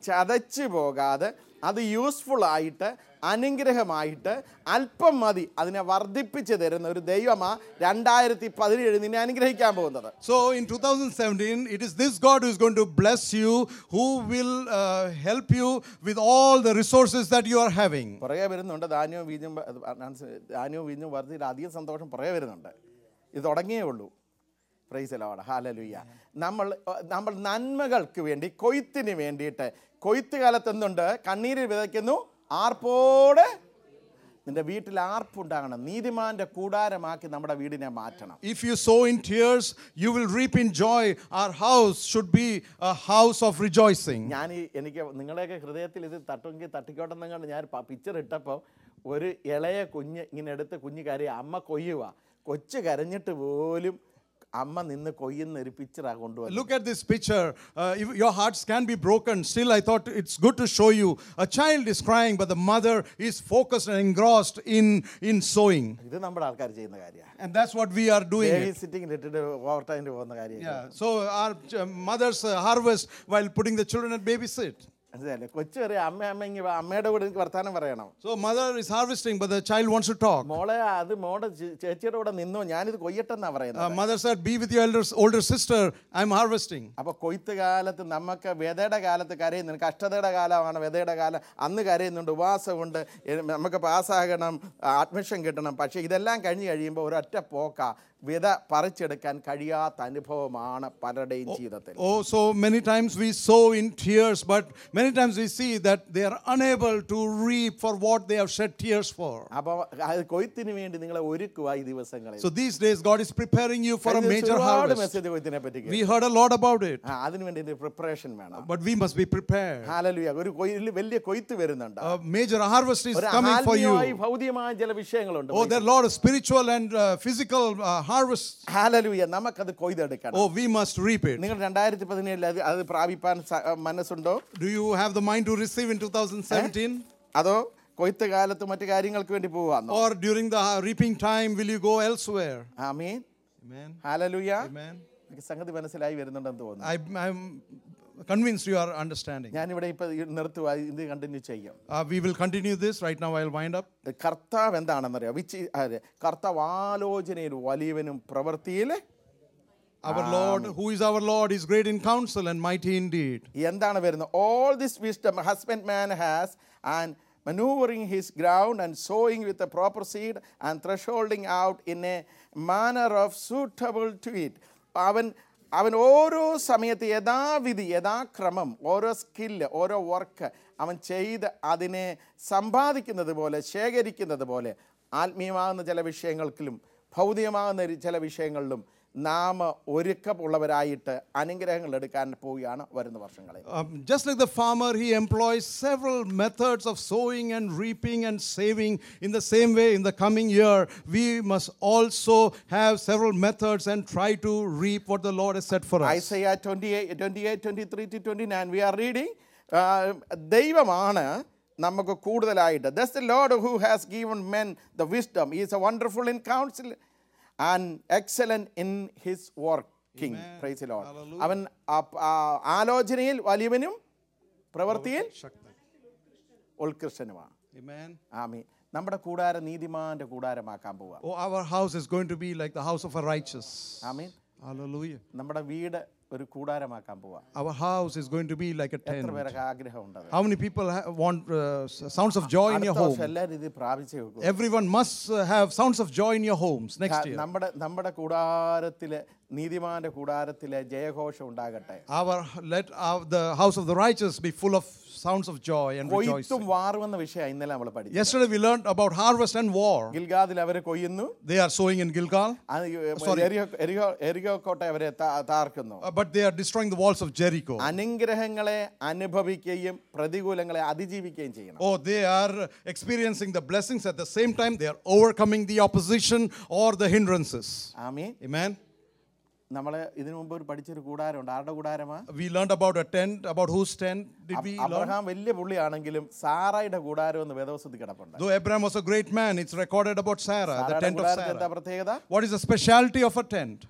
S1: ചതച്ചു പോകാതെ അത് യൂസ്ഫുൾ ആയിട്ട് അനുഗ്രഹമായിട്ട് അല്പം മതി അതിനെ വർദ്ധിപ്പിച്ച് തരുന്ന ഒരു ദൈവമാ രണ്ടായിരത്തി പതിനേഴ് നിന്നെ അനുഗ്രഹിക്കാൻ പോകുന്നത്
S2: So in 2017, it is this God who is going to bless you, who will uh, help you with all the resources that you are having.
S1: പുറകെ വരുന്നുണ്ട് ധാന്യവും വീഞ്ഞും വ- അത് നാൻസ് ധാന്യവും വീഞ്ഞും വർദ്ധിച്ചിട്ട് അധികം സന്തോഷം പുറകെ വരുന്നുണ്ട് ഇത് തുടങ്ങിയേ ഉള്ളൂ പ്രൈസലോട് ഹാലലുയ്യ നമ്മൾ നമ്മൾ നന്മകൾക്ക് വേണ്ടി കൊയ്ത്തിന് വേണ്ടിയിട്ട് കൊയ്ത്ത് കാലത്ത് എന്തുണ്ട് കണ്ണീരിൽ വിതയ്ക്കുന്നു ആർപ്പോടെ നിന്റെ വീട്ടിൽ ആർപ്പുണ്ടാകണം നീതിമാന്റെ കൂടാരമാക്കി നമ്മുടെ വീടിനെ മാറ്റണം
S2: If you sow in tears, you will reap in joy. Our house should be a house of rejoicing.
S1: ഞാൻ ഈ എനിക്ക് നിങ്ങളുടെയൊക്കെ ഹൃദയത്തിൽ ഇത് തട്ടുമെങ്കിൽ തട്ടിക്കോട്ടെന്നും കണ്ട് ഞാൻ പിക്ചർ ഇട്ടപ്പോൾ ഒരു ഇളയ കുഞ്ഞ് ഇങ്ങനെ എടുത്ത് കുഞ്ഞ് കരയുക അമ്മ കൊയ്യുക കൊച്ചു കരഞ്ഞിട്ട് പോലും അമ്മ നിന്ന് കൊയ്യുന്ന ഒരു പിക്ചറാണ് കൊണ്ടുവന്നത്
S2: Look at this picture. Uh, if your hearts can be broken. Still, I thought it's good to show you. A child is crying, but the mother is focused and engrossed in, in sowing.
S1: ഇത് നമ്മുടെ ആൾക്കാർ ചെയ്യുന്ന കാര്യമാണ്
S2: And that's what we are doing. it.
S1: Sitting ഇട്ടിട്ട് ഓവർ ടൈമിന് പോകുന്ന കാര്യം
S2: Yeah. So our uh, mothers uh, harvest while putting the children at babysit.
S1: മനസ്സിലല്ലേ കൊച്ചു കയറി അമ്മ അമ്മ ഇങ്ങ് വാ, അമ്മയുടെ കൂടെ എനിക്ക് വർത്താനം പറയണം
S2: So mother is harvesting, but the child wants to talk.
S1: മോളെ അത് മോടെ ചേ- ചേച്ചിയുടെ കൂടെ നിന്നോ ഞാനിത് കൊയ്യട്ടെന്നാ
S2: Uh,
S1: പറയുന്നത്
S2: mother said, "Be with your elder, older sister. I'm harvesting."
S1: അപ്പൊ കൊയ്ത്ത് കാലത്ത് നമുക്ക് വ്യതയുടെ കാലത്ത് കരയുന്നുണ്ട് കഷ്ടതയുടെ കാലമാണ് വ്യതയുടെ കാലം അന്ന് കരയുന്നുണ്ട് ഉപവാസമുണ്ട് എ- നമുക്ക് പാസ്സാകണം അഡ്മിഷൻ കിട്ടണം പക്ഷേ ഇതെല്ലാം കഴിഞ്ഞ് കഴിയുമ്പോൾ ഒരൊറ്റ പോക്ക വിത പറിച്ചെടുക്കാൻ കഴിയാത്ത അനുഭവമാണ് പലരുടെയും ജീവിതത്തിൽ
S2: Oh, so many times we sow in tears, but many times we see that they are unable to reap for what they have shed tears for.
S1: അപ്പോൾ അത് കൊയ്ത്തിന് വേണ്ടി നിങ്ങളെ ഒരുക്കുക ഈ ദിവസങ്ങളിൽ
S2: So these days, God is preparing you for a major
S1: ഒരുപാട്
S2: harvest.
S1: മെസ്സേജ് കൊയ്ത്തിനെ പറ്റി
S2: We heard a lot about it,
S1: ആ അതിനു വേണ്ടി ഇത് പ്രിപ്പറേഷൻ വേണം
S2: but we must be prepared.
S1: ഹാലലുയ ഒരു കൊയ്യിൽ വലിയ കൊയ്ത്ത് വരുന്നുണ്ട്
S2: A major harvest is
S1: ഒരു
S2: coming for
S1: ആത്മീയമായി
S2: you.
S1: ഭൗതികമായ ചില വിഷയങ്ങളുണ്ട്
S2: Oh, there are a lot of spiritual and uh, physical uh, harvests.
S1: ഹാലലുയ നമുക്കത് കൊയ്തെടുക്കണം
S2: Oh, we must reap it.
S1: നിങ്ങൾ രണ്ടായിരത്തി പതിനേഴിൽ അത് അത് പ്രാപിപ്പാൻ സ- മനസ്സുണ്ടോ
S2: Do you have the mind to receive in 2017?
S1: അതോ കൊയ്ത്ത് കാലത്ത് മറ്റു കാര്യങ്ങൾക്ക് വേണ്ടി പോവാന്നോ
S2: Or during the uh, reaping time, will you go elsewhere?
S1: Amin
S2: Amen.
S1: Hallelujah
S2: Amen.
S1: എനിക്ക് സംഗതി മനസ്സിലായി വരുന്നുണ്ടെന്ന് തോന്നുന്നു
S2: I, I'm convinced you are understanding.
S1: ഞാനിവിടെ ഇപ്പൊ ഈ നിർത്തുക ഇത് കണ്ടിന്യൂ ചെയ്യും
S2: Uh, we will continue this. Right now, I'll wind up.
S1: കർത്താവ് എന്താണെന്നറിയാം വിച്ച് അതെ കർത്താവ് ആലോചനയിൽ വലിയവനും പ്രവൃത്തിയിൽ
S2: Our Lord, who is our Lord, is great in counsel and mighty indeed.
S1: എന്താണ് വരുന്നത് all this wisdom husband man has and maneuvering his ground and sowing with the proper seed and thresholding out in a manner of suitable to it അവൻ അവൻ ഓരോ സമയത്ത് യഥാവിധി യഥാക്രമം ഓരോ സ്കില്ല് ഓരോ വർക്ക് അവൻ ചെയ്ത് അതിനെ സമ്പാദിക്കുന്നത് പോലെ ശേഖരിക്കുന്നത് പോലെ ആത്മീയമാകുന്ന ചില വിഷയങ്ങൾക്കിലും ഭൗതികമാകുന്ന ഒരു ചില വിഷയങ്ങളിലും നാം ഒരുക്കമുള്ളവരായിട്ട് അനുഗ്രഹങ്ങൾ എടുക്കാൻ പോവുകയാണ് വരുന്ന വർഷങ്ങളിൽ
S2: Um, just like the farmer, he employs several methods of sowing and reaping and saving. In the same way, in the coming year, we must also have several methods and try to reap what the Lord has set for us.
S1: Isaiah 28, 28, 23 to 29, we are reading. Uh, ദൈവമാണ് നമുക്ക് കൂടുതലായിട്ട് thus the Lord who has given men the wisdom is a wonderful in council and excellent in his working praise Lord അവൻ ആ- ആ ആലോചനയിൽ വലിയവനും പ്രവൃത്തിയിൽ ഉത്കൃഷ്ടനുമാണ്
S2: Amen.
S1: ആമി നമ്മുടെ കൂടാരം നീതിമാന്റെ കൂടാരമാക്കാൻ പോവുക
S2: Oh, our house is going to be like the house of a righteous.
S1: Amin
S2: Hallelujah.
S1: നമ്മുടെ വീട് ഒരു കൂടാരമാക്കാൻ പോവുക
S2: Our house is going to be like a
S1: എത്ര
S2: tent.
S1: പേരൊക്കെ ആഗ്രഹമുണ്ട് അത്?
S2: How many people ha- want uh, s- sounds of joy in your
S1: അടുത്ത വർഷം
S2: home?
S1: എല്ലാവരും ഇത് പ്രാപിച്ചേ വെക്കൂ
S2: Everyone must uh, have sounds of joy in your homes next year.
S1: നമ്മുടെ നമ്മുടെ കൂടാരത്തിലെ നീതിമാന്റെ കൂടാരത്തിലെ ജയഘോഷം ഉണ്ടാകട്ടെ
S2: Our let our, the house of the righteous be full of sounds of joy and rejoicing.
S1: കൊയ്ത്തും വാറുമെന്ന വിഷയം ഇന്നലെ നമ്മൾ പഠിച്ചു
S2: Yesterday we learned about harvest and war.
S1: ഗിൽഗാദിൽ അവരെ കൊയ്യുന്നു
S2: They are sowing in Gilgal,
S1: അത് എരിയോ എരിയോ എരിയോ കോട്ട അവരെ താ- താർക്കുന്നു
S2: uh, but they are destroying the walls of Jericho.
S1: അനുഗ്രഹങ്ങളെ അനുഭവിക്കുകയും പ്രതികൂലങ്ങളെ അതിജീവിക്കുകയും ചെയ്യണം
S2: Oh, they are experiencing the blessings at the same time they are overcoming the opposition or the hindrances.
S1: Amin
S2: Amen.
S1: നമ്മൾ ഇതിനു മുമ്പ് ഒരു പഠിച്ചൊരു കൂടാരമുണ്ട് ആരുടെ കൂടാരമാ
S2: We learned about a tent. About whose tent did we learn?
S1: Abraham വലിയ പുള്ളിയാണെങ്കിലും സാറായുടെ കൂടാരം എന്ന് വേദവസത്തിൽ കിടപ്പുണ്ട്
S2: Though Abraham was a great man, it's recorded about Sarah, the
S1: സാറായുടെ
S2: tent of
S1: കൂടാരത്തിന് എന്താ
S2: Sarah.
S1: പ്രത്യേകത
S2: What is the specialty of a tent?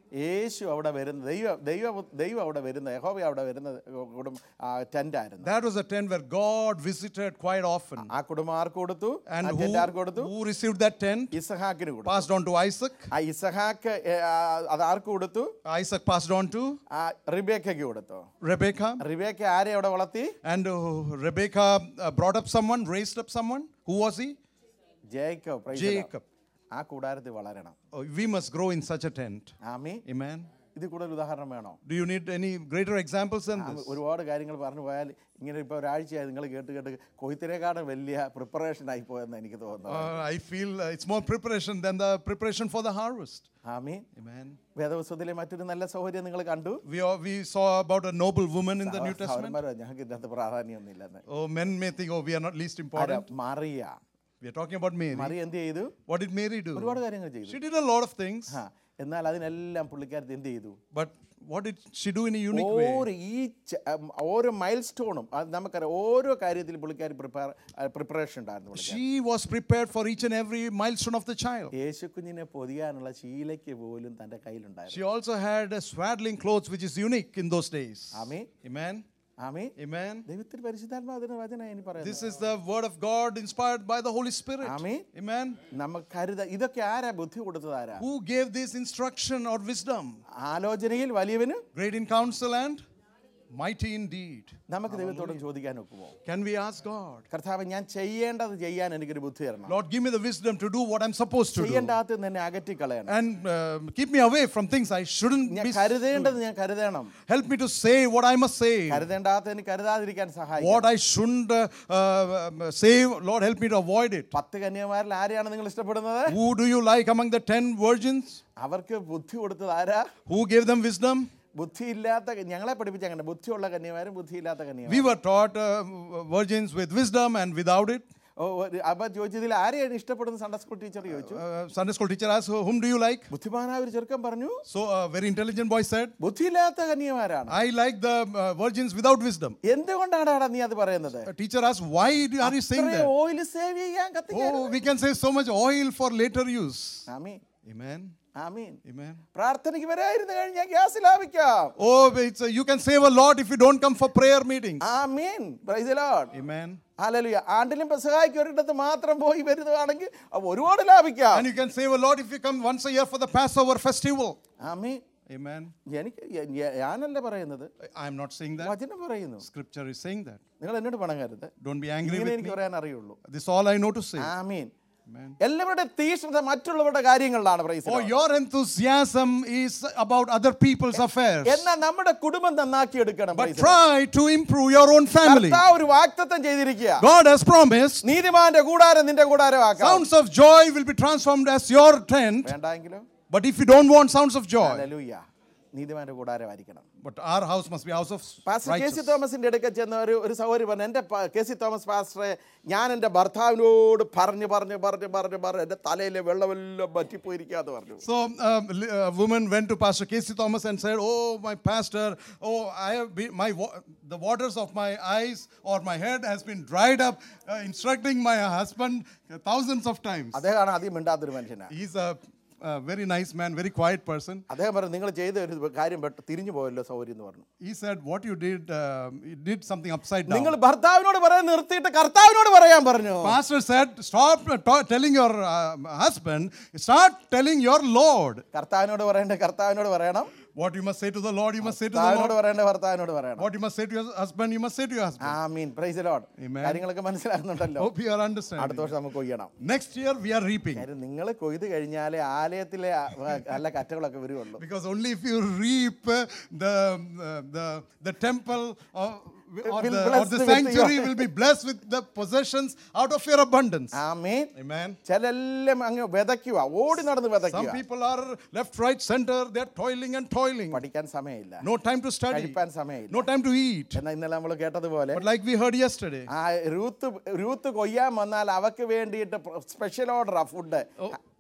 S1: യേശു അവിടെ വരുന്ന ദൈവ ദൈവ ദൈവം അവിടെ വരുന്ന യഹോവ അവിടെ വരുന്ന കുടുംബ tent
S2: That was a tent where God visited quite often.
S1: ആ കുടുംബം ആർക്ക് കൊടുത്തു ആ
S2: And
S1: tent ആർക്ക് കൊടുത്തു
S2: who, who received that tent?
S1: ഇസഹാക്കിന് കൊടുത്തു
S2: Passed on to Isaac.
S1: ആ ഇസഹാക്ക് ഏ, ആ, അത് ആർക്ക് കൊടുത്തു
S2: Isaac passed on to
S1: ആ റിബേക്കയ്ക്ക് കൊടുത്തു
S2: Rebekah.
S1: റിബേക്ക ആരെ അവിടെ വളർത്തി
S2: And uh, Rebekah uh, brought up someone, raised up someone. Who was he?
S1: Jacob praise the Lord.
S2: Jacob.
S1: ആ കൂടാരത്തിൽ വളരണം
S2: Oh, we must grow in such a tent.
S1: Ami
S2: Amen.
S1: ഇത് കൂടുതൽ ഉദാഹരണം വേണോ
S2: Do you need any greater examples than
S1: ആ,
S2: this?
S1: ഒരുപാട് കാര്യങ്ങൾ പറഞ്ഞു പോയാൽ ഇങ്ങനെ ഇപ്പോൾ ഒരാഴ്ചയായി നിങ്ങൾ കേട്ട് കേട്ട് കൊയ്ത്തിനേക്കാളും വലിയ പ്രിപ്പറേഷൻ ആയി പോയെന്ന് എനിക്ക് തോന്നുന്നു
S2: Uh, I feel uh, it's more preparation than the preparation for the harvest.
S1: Ami
S2: Amen.
S1: വേദപുസ്തകത്തിലെ മറ്റൊരു നല്ല സൗകര്യം നിങ്ങൾ കണ്ടു
S2: We, are, we saw about a noble woman in the New Testament.
S1: സഹോദരന്മാരോ ഞങ്ങൾക്ക് ഇതിനകത്ത് പ്രാധാന്യമൊന്നുമില്ലെന്ന്
S2: Oh, men may think, oh, we are not least
S1: ആരാ?
S2: important.
S1: Mariya
S2: We are talking about Mary.
S1: Mariya എന്ത് ചെയ്തു
S2: What did Mary do?
S1: ഒരുപാട് കാര്യങ്ങൾ ചെയ്തു
S2: She did a lot of things,
S1: ആ എന്നാൽ അതിനെല്ലാം പുള്ളിക്കാരത്ത് എന്ത് ചെയ്തു
S2: but what did she do in a unique way?
S1: ഓരോ ഈ ച- ഉം, ഓരോ മൈൽ സ്റ്റോണും അത് നമുക്കറിയാം ഓരോ കാര്യത്തിലും പുള്ളിക്കാരി പ്രിപ്പയർ പ്രിപ്പറേഷൻ ഉണ്ടായിരുന്നു പുള്ളിക്കാരി
S2: She was prepared for each and every milestone of the child.
S1: യേശു കുഞ്ഞിനെ പൊതിയാനുള്ള ശീലയ്ക്ക് പോലും തൻ്റെ കയ്യിലുണ്ടായിരുന്നു
S2: She also had a swaddling clothes, which is unique in those days.
S1: Ami
S2: Amen.
S1: Ami
S2: Amen.
S1: ദൈവത്തിന് പരിശുദ്ധാത്മാ അതിന് വചന ഇനി
S2: This
S1: പറയുന്നത്
S2: is the word of God inspired by the Holy Spirit.
S1: Amen.
S2: Amen.
S1: നമുക്ക് കരുത ഇതൊക്കെ ആരാ ബുദ്ധി കൊടുത്തത് ആരാ
S2: Who gave this instruction or wisdom?
S1: ആലോചനയിൽ വലിയവന്
S2: Great in counsel and mighty indeed.
S1: നമുക്ക് ദൈവത്തോടും ചോദിക്കാൻ ഒക്കുമോ
S2: Can we ask God?
S1: കർത്താവ് ഞാൻ ചെയ്യേണ്ടത് ചെയ്യാൻ എനിക്കൊരു ബുദ്ധി തരണം
S2: Lord, give me the wisdom to do what I'm supposed to do.
S1: ചെയ്യേണ്ടാത്ത എന്നെ അകറ്റിക്കളയണം
S2: And uh, keep me away from things I shouldn't
S1: ഞാൻ
S2: be.
S1: കരുതേണ്ടത് ഞാൻ കരുതണം
S2: Help me to say what I must say.
S1: കരുതേണ്ടാത്തതിന് കരുതാതിരിക്കാൻ സഹായിക്കും
S2: What I shouldn't uh, uh, say, Lord, help me to avoid it.
S1: പത്ത് കന്യമാരിൽ ആരെയാണ് നിങ്ങൾ ഇഷ്ടപ്പെടുന്നത്
S2: Who do you like among the ten virgins?
S1: അവർക്ക് ബുദ്ധി കൊടുത്തത് ആരാ
S2: Who gave them wisdom?
S1: ബുദ്ധിയില്ലാത്ത ഞങ്ങളെ പഠിപ്പിച്ച അങ്ങനെ ബുദ്ധിയുള്ള കന്യമാരും ബുദ്ധിയില്ലാത്ത
S2: We
S1: കന്യമാരും
S2: were taught uh, virgins with wisdom and without it.
S1: ഓ, ഒരു- അപ്പൊ ചോദിച്ചതിൽ ആരെയാണ് ഇഷ്ടപ്പെടുന്ന സൺഡേ സ്കൂൾ ടീച്ചർ ചോദിച്ചു
S2: Uh, Sunday school teacher asked, Whom do you like?
S1: ബുദ്ധിമാനായ ഒരു ചെറുക്കൻ പറഞ്ഞു
S2: So a very intelligent boy said,
S1: ബുദ്ധിയില്ലാത്ത കന്യമാരാണ്
S2: I like the uh, virgins without wisdom.
S1: എന്തുകൊണ്ടാണ് നീ അത് പറയുന്നത്
S2: A teacher asked, Why do- are you saying that?
S1: Oil save ചെയ്യാൻ കത്തിക്കാൻ
S2: Oh, we can save so much oil for later use.
S1: Amin
S2: Amen.
S1: Amin
S2: Amen.
S1: പ്രാർത്ഥനയ്ക്ക് വരായിരുന്നു കഴിഞ്ഞാൽ ഗ്യാസ് ലാഭിക്കാം
S2: Oh, it's a, you can save a lot if you don't come for prayer meetings.
S1: ആമീൻ പ്രൈസ് ദി ലോർഡ്
S2: Amen.
S1: ഹല്ലേലൂയ ആണ്ടിലും പെസഹായ്ക്ക് ഒരിടത്ത് മാത്രം പോയി വരുന്നതാണെങ്കിൽ അപ്പൊ ഒരുപാട് ലാഭിക്കാം
S2: And you can save a lot if you come once a year for the Passover festival.
S1: Amin
S2: Amen.
S1: എനിക്ക് ഞ- ഞ- ഞാനല്ല പറയുന്നത്
S2: I am not saying that.
S1: വചനം പറയുന്നു
S2: Scripture is saying that.
S1: നിങ്ങൾ എന്നോട് പണങ്ങരുത്
S2: Don't be angry
S1: ഇങ്ങനെ
S2: with
S1: എനിക്ക്
S2: me.
S1: പറയാൻ അറിയുള്ളൂ
S2: This is all I know to say.
S1: Amin
S2: Amen.
S1: എല്ലാവരുടെ തീഷ്ണത മറ്റുള്ളവരുടെ കാര്യങ്ങളിലാണ് praise
S2: Oh, your enthusiasm is about other people's affairs.
S1: എന്നാൽ നമ്മുടെ കുടുംബം നന്നാക്കി എടുക്കണം
S2: But
S1: praise the Lord.
S2: try to improve your own family.
S1: കർത്താവ് ഒരു വാക്തത്വം ചെയ്തിരിക്കുക
S2: God has promised
S1: നീതിമാന്റെ കൂടാരം നിന്റെ കൂടാരമാക്കാം
S2: sounds of joy will be transformed as your tent.
S1: വേണ്ടെങ്കിലോ
S2: But if you don't want sounds of joy,
S1: ഹല്ലേലൂയ നീതിമാന്റെ കൂടാരമായിരിക്കണം
S2: but our house must be house of
S1: pastor K C
S2: righteousness.
S1: തോമസിന്റെ അടുക്കൽ ചെന്ന ഒരു ഒരു സൗകര്യ പറഞ്ഞു എൻ്റെ പ- കെ സി തോമസ് പാസ്റ്ററെ ഞാൻ എൻ്റെ ഭർത്താവിനോട് പറഞ്ഞു പറഞ്ഞു പറഞ്ഞു പറഞ്ഞു പറഞ്ഞു എൻ്റെ തലയിലെ വെള്ളമെല്ലാം പറ്റിപ്പോയിരിക്കാന്ന് പറഞ്ഞു
S2: So um, li- a woman went to Pastor Casey Thomas and said, "Oh, my pastor, oh, I have been, my wa- the waters of my eyes or my head has been dried up, uh, instructing my husband thousands of times."
S1: അദ്ദേഹമാണ് ആദ്യം മിണ്ടാത്തൊരു മനുഷ്യനാണ്
S2: He's a, a very nice man, very quiet person.
S1: അദ്ദേഹം പറഞ്ഞു നിങ്ങൾ ചെയ്ത ഒരു കാര്യം പെട്ട് തിരിഞ്ഞു പോയല്ലോ സൗകര്യം എന്ന് പറഞ്ഞു
S2: He said, "What you did, uh, you did something upside down."
S1: നിങ്ങൾ ഭർത്താവിനോട് പറയാൻ നിർത്തിയിട്ട് കർത്താവിനോട് പറയാൻ പറഞ്ഞു
S2: Pastor said, "Stop uh, ta- telling your uh, husband. Start telling your Lord."
S1: കർത്താവിനോട് പറയേണ്ട കർത്താവിനോട് പറയണം
S2: What you must say to the Lord, you must say to the
S1: ഭർത്താവിനോട്
S2: Lord.
S1: പറയേണ്ട ഭർത്താവിനോട് പറയണം
S2: What you must say to your husband, you must say to your husband.
S1: ആ മീൻ പ്രൈസ് ലോഡ്
S2: Amen.
S1: കാര്യങ്ങളൊക്കെ മനസ്സിലാകുന്നുണ്ടല്ലോ
S2: Hope you are understanding.
S1: അടുത്ത വർഷം നമുക്ക് കൊയ്യണം
S2: Next year we are reaping.
S1: കാര്യം നിങ്ങൾ കൊയ്ത് കഴിഞ്ഞാലേ ആലയത്തിലെ ആ, നല്ല കറ്റകളൊക്കെ വരുള്ളൂ
S2: Because only if you reap uh, the, uh, the, the temple or, or,
S1: Will
S2: the,
S1: bless
S2: or the
S1: with
S2: sanctuary
S1: your-
S2: will be blessed with the possessions out of your abundance.
S1: ആ മീൻ
S2: Amen.
S1: ചിലെല്ലാം അങ്ങ് വിതയ്ക്കുക ഓടി നടന്ന്
S2: Some
S1: വിതയ്ക്കുക
S2: people are left, right, center. They're toiling and toiling.
S1: പഠിക്കാൻ സമയമില്ല
S2: No time to study.
S1: കഴിപ്പാൻ സമയമില്ല
S2: No time to eat.
S1: എന്നാൽ ഇന്നലെ നമ്മൾ കേട്ടതുപോലെ
S2: But like we heard yesterday,
S1: ആ രൂത്ത് രൂത്ത് കൊയ്യാൻ വന്നാൽ അവക്ക് വേണ്ടിയിട്ട് സ്പെഷ്യൽ ഓർഡറാ ഫുഡ്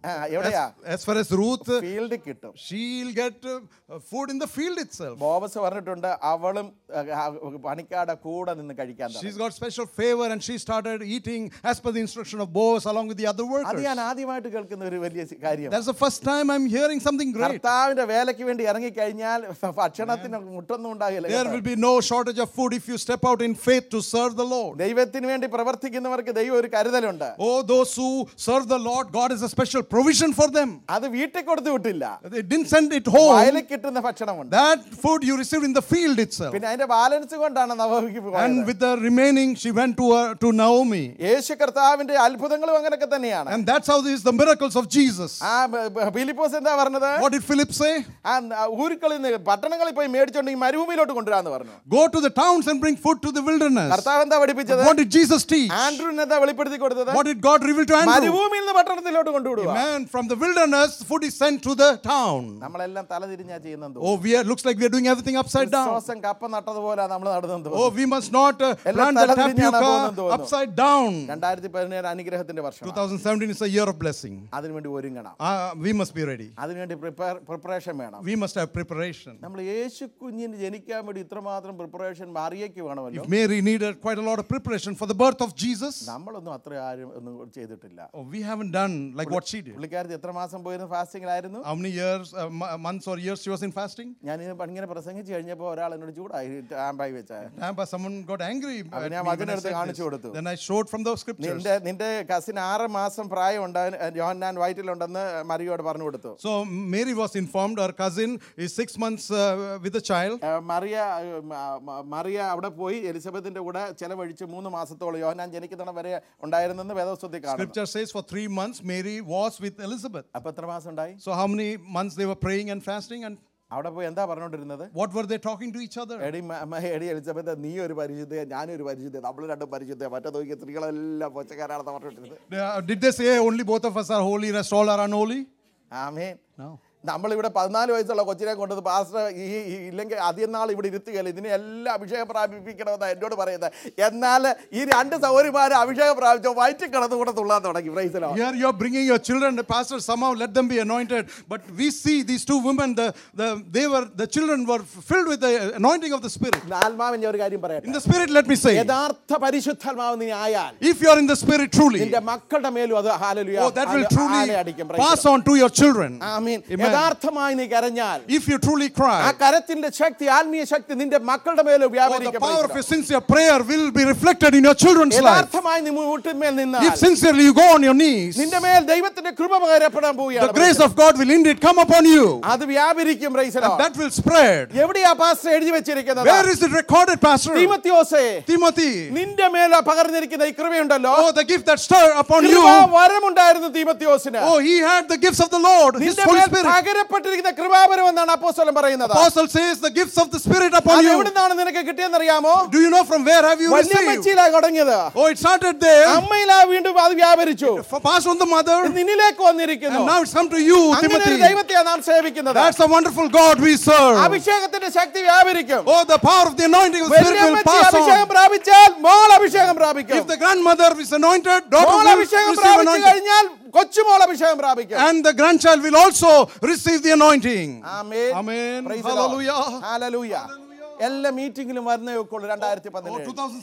S1: ആ, എവിടെയാ
S2: As far as Ruth, uh,
S1: field കിട്ടും
S2: she'll get uh, uh, food in the field itself.
S1: ബോബസ് പറഞ്ഞിട്ടുണ്ട് അവളും ആ, ആ, പണിക്കാരുടെ കൂടെ നിന്ന് കഴിക്കാൻ തുടങ്ങി.
S2: She's got special favor and she started eating as per the instruction of Boaz along with the other
S1: അത്
S2: workers.
S1: ഞാൻ ആദ്യമായിട്ട് കേൾക്കുന്ന ഒരു വലിയ സി- കാര്യം
S2: That's the first time I'm hearing something great.
S1: കർത്താവിന്റെ വേലയ്ക്ക് വേണ്ടി ഇറങ്ങിക്കഴിഞ്ഞാൽ ഭക്ഷണത്തിന് മുട്ടൊന്നും ഉണ്ടാകില്ല
S2: There
S1: കേട്ടോ.
S2: will be no shortage of food if you step out in faith to serve the Lord.
S1: ദൈവത്തിന് വേണ്ടി പ്രവർത്തിക്കുന്നവർക്ക് ദൈവം ഒരു കരുതലുണ്ട്
S2: Oh, those who serve the Lord, God has a special provision for them.
S1: അത് വീട്ടിൽ കൊടുത്തു വിട്ടില്ല
S2: They didn't send it home.
S1: വയലിൽ കിട്ടുന്ന ഭക്ഷണമുണ്ട്
S2: That food you received in the field itself.
S1: പിന്നെ അതിന്റെ ബാലൻസ് കൊണ്ടാണ് നവമിക്ക് പോയത്
S2: And with the remaining, she went to, her, to Naomi.
S1: യേശു കർത്താവിന്റെ അത്ഭുതങ്ങളും അങ്ങനെയൊക്കെ തന്നെയാണ്
S2: And that's how these the miracles of Jesus.
S1: ആ ബ- ബ- ഫിലിപ്പോസ് എന്താ പറഞ്ഞത്
S2: What did Philip say?
S1: ആ ന- ഊരുക്കളിൽ നിന്ന് പട്ടണങ്ങളിൽ പോയി മേടിച്ചോണ്ട് ഈ മരുഭൂമിയിലോട്ട് കൊണ്ടുവരാന്ന് പറഞ്ഞു
S2: Go to the towns and bring food to the wilderness.
S1: കർത്താവ് എന്താ പഠിപ്പിച്ചത്
S2: What did Jesus teach?
S1: ആൻഡ്രൂവിന് എന്താ വെളിപ്പെടുത്തി കൊടുത്തത്
S2: What did God reveal to Andrew?
S1: മരുഭൂമിയിൽ നിന്ന് പട്ടണത്തിലോട്ട് കൊണ്ടുവിടുക
S2: Man, from the wilderness, food is sent to the town.
S1: നമ്മളെല്ലാം തലതിരിഞ്ഞാ ചെയ്യുന്നത്
S2: Oh, we are, looks like we are doing everything upside down.
S1: ശ്വാസം കപ്പ നട്ടതുപോലെ നമ്മൾ നടന്നത്
S2: Oh, we must not uh,
S1: എല്ലാം
S2: plant the
S1: തലതിരിഞ്ഞാണ് പോകുന്നത്
S2: tapioca
S1: തോന്നുന്നു.
S2: upside down.
S1: രണ്ടായിരത്തി പതിനേഴ് അനുഗ്രഹത്തിന്റെ വർഷം
S2: 2017 is a year of blessing.
S1: അതിനുവേണ്ടി ഒരുങ്ങണം
S2: Uh, we must be ready.
S1: അതിനുവേണ്ടി പ്രിപ്പയർ പ്രിപ്പറേഷൻ വേണം
S2: We must have preparation.
S1: നമ്മൾ യേശു കുഞ്ഞിന് ജനിക്കാൻ വേണ്ടി ഇത്രമാത്രം പ്രിപ്പറേഷൻ മാറിയേക്ക് വേണമല്ലോ
S2: If Mary needed quite a lot of preparation for the birth of Jesus,
S1: നമ്മളൊന്നും അത്ര ആരും ഒന്നും ചെയ്തിട്ടില്ല
S2: oh, we haven't done like what she did.
S1: പുള്ളിക്കാരത്തി എത്ര മാസം പോയിരുന്നു ഫാസ്റ്റിംഗിലായിരുന്നു
S2: How many years, uh, mo- months or years she was in fasting?
S1: ഞാൻ ഇത് ഇങ്ങനെ പ്രസംഗിച്ച് കഴിഞ്ഞപ്പോൾ ഒരാൾ എന്നോട് ചൂടായി ആമ്പായി വെച്ചാൽ
S2: Tampa, someone got angry. at
S1: ഞാൻ
S2: me when
S1: വചനം
S2: I
S1: എടുത്ത്
S2: said
S1: കാണിച്ചു
S2: this.
S1: കൊടുത്തു.
S2: Then I showed from the scriptures.
S1: നിന്റെ നിന്റെ കസിൻ ആറ് മാസം പ്രായമുണ്ട് ജോഹന്നാൻ വയറ്റിലുണ്ടെന്ന് മറിയോട് പറഞ്ഞു കൊടുത്തു
S2: So Mary was informed her cousin is six months uh, with a child.
S1: ആ, മറിയ ആ, മ- മ- മറിയ അവിടെ പോയി എലിസബത്തിന്റെ കൂടെ ചെലവഴിച്ച് മൂന്ന് മാസത്തോളം യോഹന്നാൻ ജനിക്കുന്നിടം വരെ ഉണ്ടായിരുന്നെന്ന് വേദോസ്വത്തിൽ കാണുന്നു
S2: Scripture says for three months Mary was with Elizabeth.
S1: അപ്പൊ എത്ര മാസം ഉണ്ടായി
S2: So how many months they were praying and fasting and
S1: അവിടെ പോയി എന്താ പറഞ്ഞോണ്ടിരുന്നത്
S2: what were they talking to each other?
S1: എടി മ- മ- എടി എലിസബത്ത് നീ ഒരു പരിശുദ്ധ ഞാനൊരു പരിശുദ്ധ നമ്മൾ രണ്ടും പരിശുദ്ധ മറ്റേ നോക്കിയ സ്ത്രീകളെല്ലാം പൊച്ചക്കാരാണെന്ന് പറഞ്ഞോണ്ടിരുന്നത്
S2: Uh, Did they say only both of us are holy, rest all are unholy?
S1: Amen
S2: No.
S1: നമ്മളിവിടെ പതിനാല് വയസ്സുള്ള കൊച്ചിനെ കൊണ്ടത് പാസ്റ്റർ ഈ ഈ ഇല്ലെങ്കിൽ അധികം നാൾ ഇവിടെ ഇരുത്തുകയല്ല ഇതിനെ എല്ലാം അഭിഷേകം പ്രാപിപ്പിക്കണമെന്നാണ് എന്നോട് പറയുന്നത് എന്നാൽ ഈ രണ്ട് സൗകര്യമാർ അഭിഷേകം പ്രാപിച്ചോ വയറ്റിൽ കിടന്നു കൂടെ തുള്ളാൻ തുടങ്ങി പ്രൈസലോ
S2: Here you are bringing your children, the pastor somehow let them be anointed. But we see these two women, the, the, they were, the children were filled with the anointing of the Spirit.
S1: ആത്മാവിന്റെ ഒരു കാര്യം പറയട്ടെ
S2: In the Spirit, let me say,
S1: യഥാർത്ഥ പരിശുദ്ധാത്മാവ് നീ ആയാൽ
S2: if you are in the Spirit truly,
S1: നിന്റെ മക്കളുടെ മേലും അത് ഹാലലുയ
S2: oh, that will truly
S1: അടിക്കും
S2: pass on to your children.
S1: Amin
S2: Amen.
S1: യഥാർത്ഥമായി നീ കരഞ്ഞാൽ
S2: If you truly
S1: ആ
S2: cry,
S1: കരത്തിന്റെ ശക്തി ആത്മീയ ശക്തി നിന്റെ മക്കളുടെ മേലും
S2: oh, the
S1: വ്യാപരിക്കും
S2: power of your sincere prayer will be reflected in your children's life.
S1: യഥാർത്ഥമായി നീ മുട്ടിന്മേൽ നിന്നാൽ
S2: If sincerely you go on your knees,
S1: നിന്റെ മേൽ ദൈവത്തിന്റെ കൃപ പകരപ്പെടാൻ
S2: the
S1: പോവുകയാണ്
S2: grace of God will indeed come upon you.
S1: അത് വ്യാപരിക്കും പ്രൈസലോ
S2: And that will spread.
S1: എവിടെയാ പാസ്റ്റർ എഴുതി വെച്ചിരിക്കുന്നത്
S2: Where is it recorded, Pastor?
S1: തീമത്യോസേ
S2: Timothy.
S1: നിന്റെ മേൽ പകർന്നിരിക്കുന്ന ഈ കൃപയുണ്ടല്ലോ
S2: Oh, the gift that stirred upon you.
S1: കൃപാ വരമുണ്ടായിരുന്നു തീമത്യോസിന്
S2: Oh, he had the gifts of the Lord, His
S1: നിന്റെ
S2: Holy
S1: മേൽ
S2: Spirit.
S1: പകരപ്പെട്ടിരിക്കുന്ന കൃപാവരം എന്നാണ് അപ്പോസ്തലൻ പറയുന്നത്
S2: Apostle says the gifts of the Spirit upon
S1: അത്
S2: you.
S1: എവിടുന്നാണ് നിനക്ക് കിട്ടിയെന്നറിയാമോ
S2: Do you know from where have you received?
S1: വല്യമ്മച്ചിയിലാ തുടങ്ങിയത്
S2: Oh, it started there.
S1: അമ്മയിലാ വീണ്ടും അത് വ്യാപരിച്ചു
S2: For passed on the mother, and
S1: നിന്നിലേക്ക് വന്നിരിക്കുന്നു
S2: now it's come to you,
S1: അങ്ങനെ ഒരു
S2: Timothy.
S1: ദൈവത്തെയാ നാം സേവിക്കുന്നത്
S2: That's the wonderful God we serve.
S1: അഭിഷേകത്തിന്റെ ശക്തി വ്യാപരിക്കും
S2: Oh, the power of the anointing of the Spirit will
S1: വല്യമ്മച്ചി
S2: pass
S1: അഭിഷേകം
S2: on.
S1: പ്രാപിച്ചാൽ മോൾ അഭിഷേകം പ്രാപിക്കും
S2: If the grandmother is anointed, daughter
S1: mall
S2: will
S1: അഭിഷേകം
S2: receive
S1: പ്രാപിച്ചു
S2: anointing.
S1: കഴിഞ്ഞാൽ കൊച്ചുമോൾ അഭിഷേകം പ്രാപിക്കും
S2: And the grandchild will also receive the anointing.
S1: Amen.
S2: Amen.
S1: Praise the Lord.
S2: Hallelujah.
S1: Hallelujah. എല്ലാ മീറ്റിംഗിലും വരുന്നേ ഒക്കുള്ളൂ രണ്ടായിരത്തി
S2: Oh,
S1: പതിനേഴ്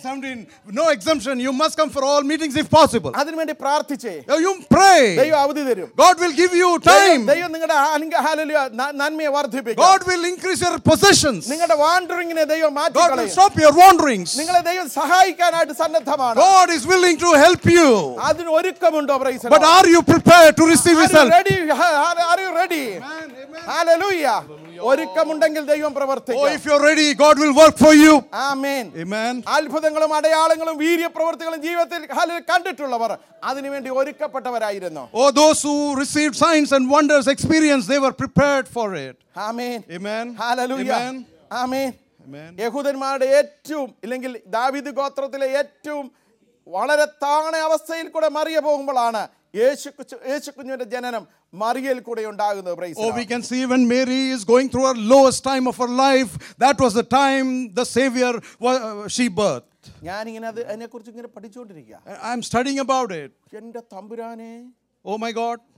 S2: 2017, no exemption. You must come for all meetings if possible.
S1: അതിനുവേണ്ടി പ്രാർത്ഥിച്ചേ
S2: Oh, You pray.
S1: ദൈവം അവധി തരും
S2: God will give you
S1: ദൈവം-
S2: time.
S1: ദൈവം നിങ്ങളുടെ അനുഗ്രഹ- hallelujah, ന- നന്മയെ വർദ്ധിപ്പിക്കും
S2: God will increase your possessions.
S1: നിങ്ങളുടെ വാണ്ടറിങ്ങിനെ ദൈവം
S2: God will
S1: മാറ്റി
S2: stop your wanderings.
S1: നിങ്ങളെ ദൈവം സഹായിക്കാനായിട്ട് സന്നദ്ധമാണ്
S2: God is willing to help you.
S1: അതിന് ഒരുക്കമുണ്ടോ praise
S2: But are you prepared to receive His help?
S1: Ready are you ready ഹല്ലേലൂയ ഒരുക്കമുണ്ടെങ്കിൽ ദൈവം
S2: Oh,
S1: പ്രവർത്തിക്കും
S2: if you're ready, God will work for you.
S1: Amen
S2: Amen.
S1: അത്ഭുതങ്ങളും അടയാളങ്ങളും വീര്യപ്രവർത്തികളും ജീവിതത്തിൽ ഹല്ലേലൂയ കണ്ടിട്ടുള്ളവർ അതിനുവേണ്ടി ഒരുക്കപ്പെട്ടവരായിരുന്നു
S2: Oh, those who received signs and wonders experience, they were prepared for it.
S1: ആമേൻ
S2: Amen.
S1: ഹല്ലേലൂയ
S2: Amen.
S1: ആമേൻ
S2: Amen.
S1: യഹൂദന്മാരുടെ ഏറ്റവും ഇല്ലെങ്കിൽ ദാവീദ് ഗോത്രത്തിലെ ഏറ്റവും വളരെ താണ അവസ്ഥയിൽ കൂടെ മറിയ പോകുമ്പോഴാണ് യേശു കുച്ചു- യേശു കുഞ്ഞിന്റെ ജനനം മറിയയിൽ കൂടെ ഉണ്ടാകുന്നത് praise the
S2: Oh,
S1: Lord.
S2: we can see when Mary is going through her lowest time of her life, that was the time the Savior wa- uh, she birthed.
S1: ഞാനിങ്ങനെ അത് അതിനെക്കുറിച്ച് ഇങ്ങനെ പഠിച്ചുകൊണ്ടിരിക്കുക
S2: I- I'm studying about it.
S1: എന്റെ തമ്പുരാനെ
S2: Oh my God.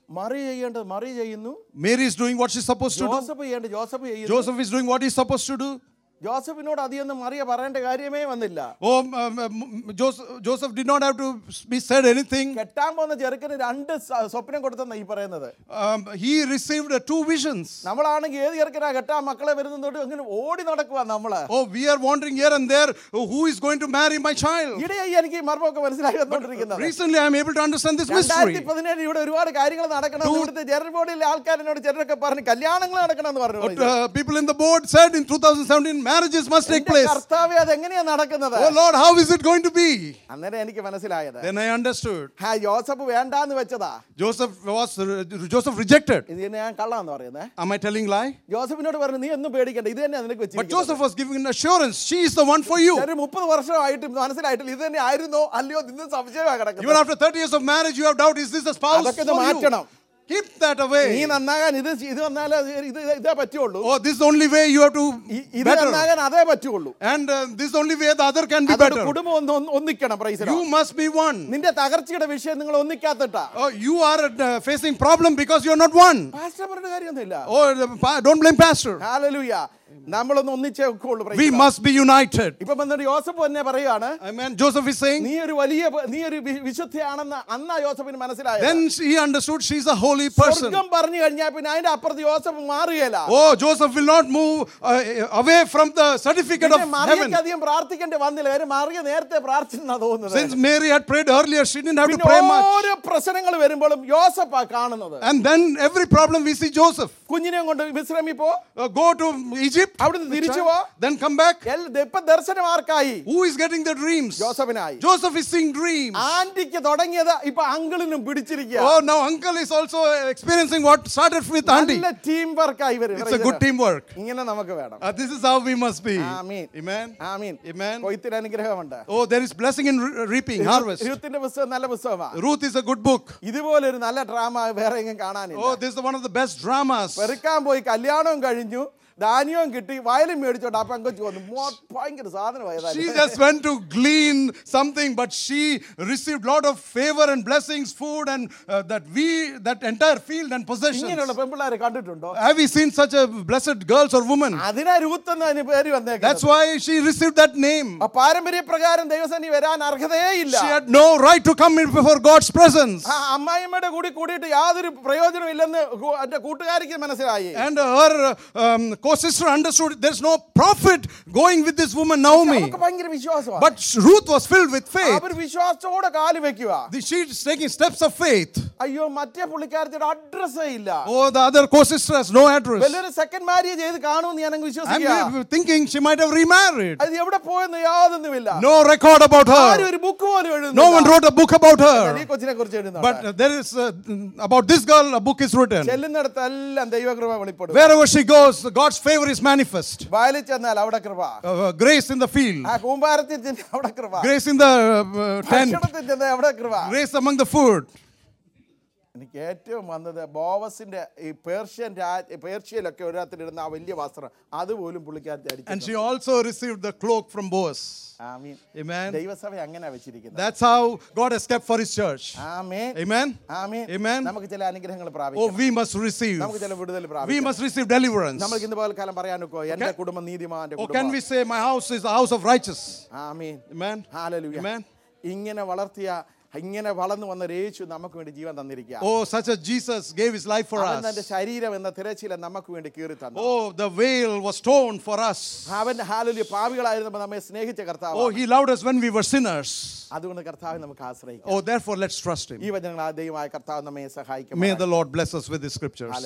S1: മറി ചെയ്യേണ്ടത് മറി ചെയ്യുന്നു
S2: Mary is doing what she's supposed to do.
S1: Joseph ചെയ്യേണ്ടത് ജോസഫ് ചെയ്യുന്നു
S2: Joseph is doing what he's supposed to do.
S1: ജോസഫിനോട് അധികമൊന്നും മറിയ പറയേണ്ട കാര്യമേ വന്നില്ല
S2: Oh, um, um, Joseph, Joseph did not have to be said anything.
S1: കെട്ടാൻ പോകുന്ന ചെറുക്കന് രണ്ട് സ- സ്വപ്നം കൊടുത്തെന്ന ഈ പറയുന്നത്
S2: Um, he received uh, two visions.
S1: നമ്മളാണെങ്കിൽ ഏത് ചെറുക്കനാ കെട്ടാൻ മക്കളെ വരുന്നതോട്ട് ഇങ്ങനെ ഓടി നടക്കുക നമ്മള്
S2: Oh, we are wandering here and there. Oh, Who is going to marry my child?
S1: ഇടയായി എനിക്ക് ഈ മർമ്മമൊക്കെ മനസ്സിലാക്കി വന്നുകൊണ്ടിരിക്കുന്നത്
S2: Recently, I am able to understand this
S1: രണ്ടായിരത്തി
S2: mystery.
S1: പതിനേഴ് ഇവിടെ ഒരുപാട് കാര്യങ്ങൾ നടക്കണം ഇവിടുത്തെ ജനറൽ ബോഡിയിലെ ആൾക്കാരിനോട് ചിലരൊക്കെ പറഞ്ഞു കല്യാണങ്ങൾ നടക്കണം എന്ന് പറഞ്ഞു
S2: But uh, people in the board said in 2017, marriages must take
S1: എന്റെ
S2: place.
S1: കർത്താവേ അത് എങ്ങനെയാ നടക്കുന്നത്
S2: Oh Lord, how is it going to be?
S1: അന്നേരം എനിക്ക് മനസ്സിലായത്
S2: Then I understood.
S1: ഹാ ജോസഫ് വേണ്ടാന്ന് വെച്ചതാ
S2: Joseph was Joseph rejected.
S1: ഇത് തന്നെ ഞാൻ കള്ളാന്ന് പറയുന്നത്
S2: Am I telling lie?
S1: ജോസഫിനോട് പറഞ്ഞു നീ ഒന്നും പേടിക്കണ്ട ഇത് തന്നെ നിനക്ക്
S2: But
S1: വെച്ചിരിക്കുന്നത്
S2: Joseph was giving an assurance. She is the one for you.
S1: ഒരു മുപ്പത് വർഷമായിട്ട് മനസ്സിലായിട്ടില്ല ഇത് തന്നെ ആയിരുന്നോ അല്ലയോ നിന്ന് സംശയമാണ്
S2: Even
S1: കിടക്കുന്നത്
S2: after 30 years of marriage, you have doubt. Is this a spouse
S1: അതൊക്കെ
S2: for
S1: ഒന്ന്
S2: you?
S1: മാറ്റണം
S2: Keep that
S1: നീ
S2: away.
S1: നന്നാകാൻ ഇത് ഇത് വന്നാലേ ഇത് ഇത് ഇതേ പറ്റുള്ളൂ
S2: Oh, this is the only way you have to
S1: ഇ- ഇത്
S2: better.
S1: നന്നാകാൻ അതേ പറ്റുള്ളൂ
S2: And uh, this is the only way the other can be
S1: അതുകൊണ്ട്
S2: better.
S1: കുടുംബം ഒന്ന് ഒന്ന് ഒന്നിക്കണം praise
S2: You must be one.
S1: നിന്റെ തകർച്ചയുടെ വിഷയം നിങ്ങൾ ഒന്നിക്കാത്തിട്ടാ
S2: Oh, you are uh, facing problem because you are not one.
S1: Pastor പറഞ്ഞ കാര്യമൊന്നുമില്ല
S2: Oh, uh, pa- don't blame pastor.
S1: ഹാലലൂയ നമ്മളൊന്ന് ഒന്നിച്ചേ ഒക്കുള്ളൂ praise
S2: We
S1: the Lord.
S2: must be united.
S1: ഇപ്പൊ വന്നിട്ട് യോസഫ് തന്നെ പറയുകയാണ്
S2: Amen. Joseph is saying.
S1: നീ ഒരു വലിയ നീ ഒരു വി- വിശുദ്ധയാണെന്ന് അന്നാ യോസഫിന് മനസ്സിലായത്
S2: Then he understood she's a holy person.
S1: സ്വർഗം പറഞ്ഞു കഴിഞ്ഞാൽ പിന്നെ അതിന്റെ അപ്പുറത്ത് യോസഫ് മാറുകയില്ല
S2: Oh, Joseph will not move uh, away from the certificate of
S1: പിന്നെ
S2: heaven.
S1: മറിയക്ക് അധികം പ്രാർത്ഥിക്കേണ്ടി വന്നില്ല കാര്യം മറിയ നേരത്തെ പ്രാർത്ഥിച്ചെന്നാ തോന്നുന്നത്
S2: Since Mary had prayed earlier, she didn't have to
S1: പിന്നെ
S2: pray much.
S1: ഓരോ പ്രശ്നങ്ങൾ വരുമ്പോഴും യോസഫാ കാണുന്നത്
S2: And then every problem we see Joseph.
S1: കുഞ്ഞിനെ കൊണ്ട് വിശ്രമിപ്പോ
S2: Uh, go to Egypt,
S1: അവിടുന്ന് തിരിച്ചു പോ
S2: then come back.
S1: എൽ- ഇപ്പൊ ദർശനം ആർക്കായി
S2: Who is getting the dreams?
S1: ജോസഫിനായി
S2: Joseph is seeing dreams.
S1: ആന്റിക്ക് തുടങ്ങിയത് ഇപ്പൊ അങ്കിളിനും പിടിച്ചിരിക്കുക
S2: Oh, now uncle is also experiencing what started with auntie.
S1: നല്ല ടീം വർക്കായി വരും
S2: It's a good teamwork.
S1: ഇങ്ങനെ നമുക്ക് വേണം
S2: Uh, this is how we must be.
S1: Amin.
S2: Amen.
S1: Amin
S2: Amen.
S1: കൊയ്ത്തിന് അനുഗ്രഹമുണ്ട്
S2: Oh, there is blessing in re- reaping, harvest.
S1: ഇരുപത്തിന്റെ പുസ്തകം നല്ല പുസ്തകമാണ്
S2: Ruth is a good book.
S1: ഇതുപോലെ ഒരു നല്ല ഡ്രാമ വേറെ എങ്ങും കാണാനില്ല
S2: Oh, this is one of the best dramas.
S1: പെറുക്കാൻ പോയി കല്യാണവും കഴിഞ്ഞു ധാന്യവും കിട്ടി വയലും മേടിച്ചോണ്ട് അപ്പൊ അങ്ങ് വന്നു മോ- ഭയങ്കര സാധനമായതാണ്
S2: She just went to glean something, but she received lot of favor and blessings, food, and uh, that we, that entire field and possessions.
S1: ഇങ്ങനെയുള്ള പെൺപിള്ളേരെ കണ്ടിട്ടുണ്ടോ
S2: Have we seen such a blessed girls or women?
S1: അതിനാ രൂത്ത് എന്ന് അതിന് പേര് വന്നേക്കുന്നത്
S2: That's why she received that name.
S1: ആ പാരമ്പര്യ പ്രകാരം ദൈവസേനി വരാൻ അർഹതയേ ഇല്ല
S2: She had no right to come in before God's presence.
S1: ആ അമ്മായിമ്മയുടെ കൂടി കൂടിയിട്ട് യാതൊരു പ്രയോജനം ഇല്ലെന്ന് കൂ- എന്റെ കൂട്ടുകാരിക്ക് മനസ്സിലായി
S2: And her um, co-sister understood there's no profit going with this woman Naomi.
S1: അവർക്ക് ഭയങ്കര വിശ്വാസമാണ്
S2: But Ruth was filled with faith.
S1: അവർ വിശ്വാസത്തോടെ കാല് വെക്കുക
S2: The- She's taking steps of faith.
S1: അയ്യോ മറ്റേ പുള്ളിക്കാരത്തിയുടെ അഡ്രസ്സേ ഇല്ല
S2: Oh, the other co-sister has no address.
S1: വലിയൊരു സെക്കൻഡ് മാരേജ് ചെയ്ത് കാണുമെന്ന് ഞാൻ അങ്ങ് വിശ്വസിക്കുക
S2: I'm thinking she might have remarried.
S1: അത് എവിടെ പോയെന്ന് യാതൊന്നുമില്ല
S2: No record about
S1: ആരും
S2: her.
S1: ഒരു ബുക്ക് പോലും
S2: No one
S1: എഴുതുന്നില്ല
S2: wrote a book about
S1: ഈ
S2: her.
S1: കൊച്ചിനെ കുറിച്ച് എഴുതുന്നുണ്ട്
S2: But uh, there is uh, about this girl a book is written.
S1: ചെല്ലുന്നിടത്തെല്ലാം ദൈവകൃപ വെളിപ്പെടും
S2: Wherever she goes, God's favor is manifest.
S1: വയലിൽ ചെന്നാൽ അവിടെ കൃപ
S2: Uh, uh, grace in the field,
S1: ആ കൂമ്പാരത്തിൽ ചെന്നാൽ അവിടെ കൃപ
S2: grace in the uh, tent,
S1: ഭക്ഷണത്തിൽ ചെന്നാൽ അവിടെ കൃപ
S2: grace among the food.
S1: എനിക്ക് ഏറ്റവും വന്നത് ബോവസിന്റെ ഈ പേർഷ്യൻ രാജ് പേർഷ്യയിലൊക്കെ ഒരിടത്തിലിരുന്ന ആ വലിയ വസ്ത്രം അതുപോലും പുള്ളിക്കാരത്തി
S2: And
S1: അടിച്ചു
S2: she also received the cloak from Boaz.
S1: Amin
S2: Amen.
S1: ദൈവസഭ അങ്ങനെ വെച്ചിരിക്കുന്നത്
S2: That's how God has kept for his church.
S1: Amen
S2: Amen.
S1: Amin
S2: Amen.
S1: നമുക്ക് ചില അനുഗ്രഹങ്ങൾ
S2: Oh,
S1: പ്രാപിക്കാം
S2: we must receive.
S1: നമുക്ക് ചില വിടുതൽ
S2: We
S1: പ്രാപിക്കാം
S2: must receive deliverance.
S1: നമുക്ക് ഇന്ന് പകൽക്കാലം പറയാനൊക്കെ എന്റെ കുടുംബം നീതിമാന്റെ
S2: Or can
S1: കുടുംബം
S2: we say, My house is a house of righteous?
S1: ആമീൻ
S2: Amen.
S1: ഹാലലൂയ
S2: Amen.
S1: ഇങ്ങനെ വളർത്തിയ ഇങ്ങനെ വളർന്നു വന്ന ഒരു യേശു നമുക്ക് വേണ്ടി ജീവൻ തന്നിരിക്കുക
S2: Oh, such a Jesus gave his life for
S1: അവൻ തന്റെ
S2: us.
S1: ശരീരം എന്ന തിരച്ചില നമുക്ക് വേണ്ടി കീറി തന്നു
S2: Oh, the veil was torn for us.
S1: അവൻ ഹാലലൂയ പാവികളായിരുന്നപ്പോൾ നമ്മെ സ്നേഹിച്ച കർത്താവ്
S2: Oh, he loved us when we were sinners.
S1: അതുകൊണ്ട് കർത്താവിനെ നമുക്ക് ആശ്രയിക്കാം
S2: Oh, therefore, let's trust him.
S1: ഈ വചനങ്ങൾ ആ ദൈവമായ കർത്താവ് നമ്മെ സഹായിക്കും
S2: May the Lord bless us with his scriptures.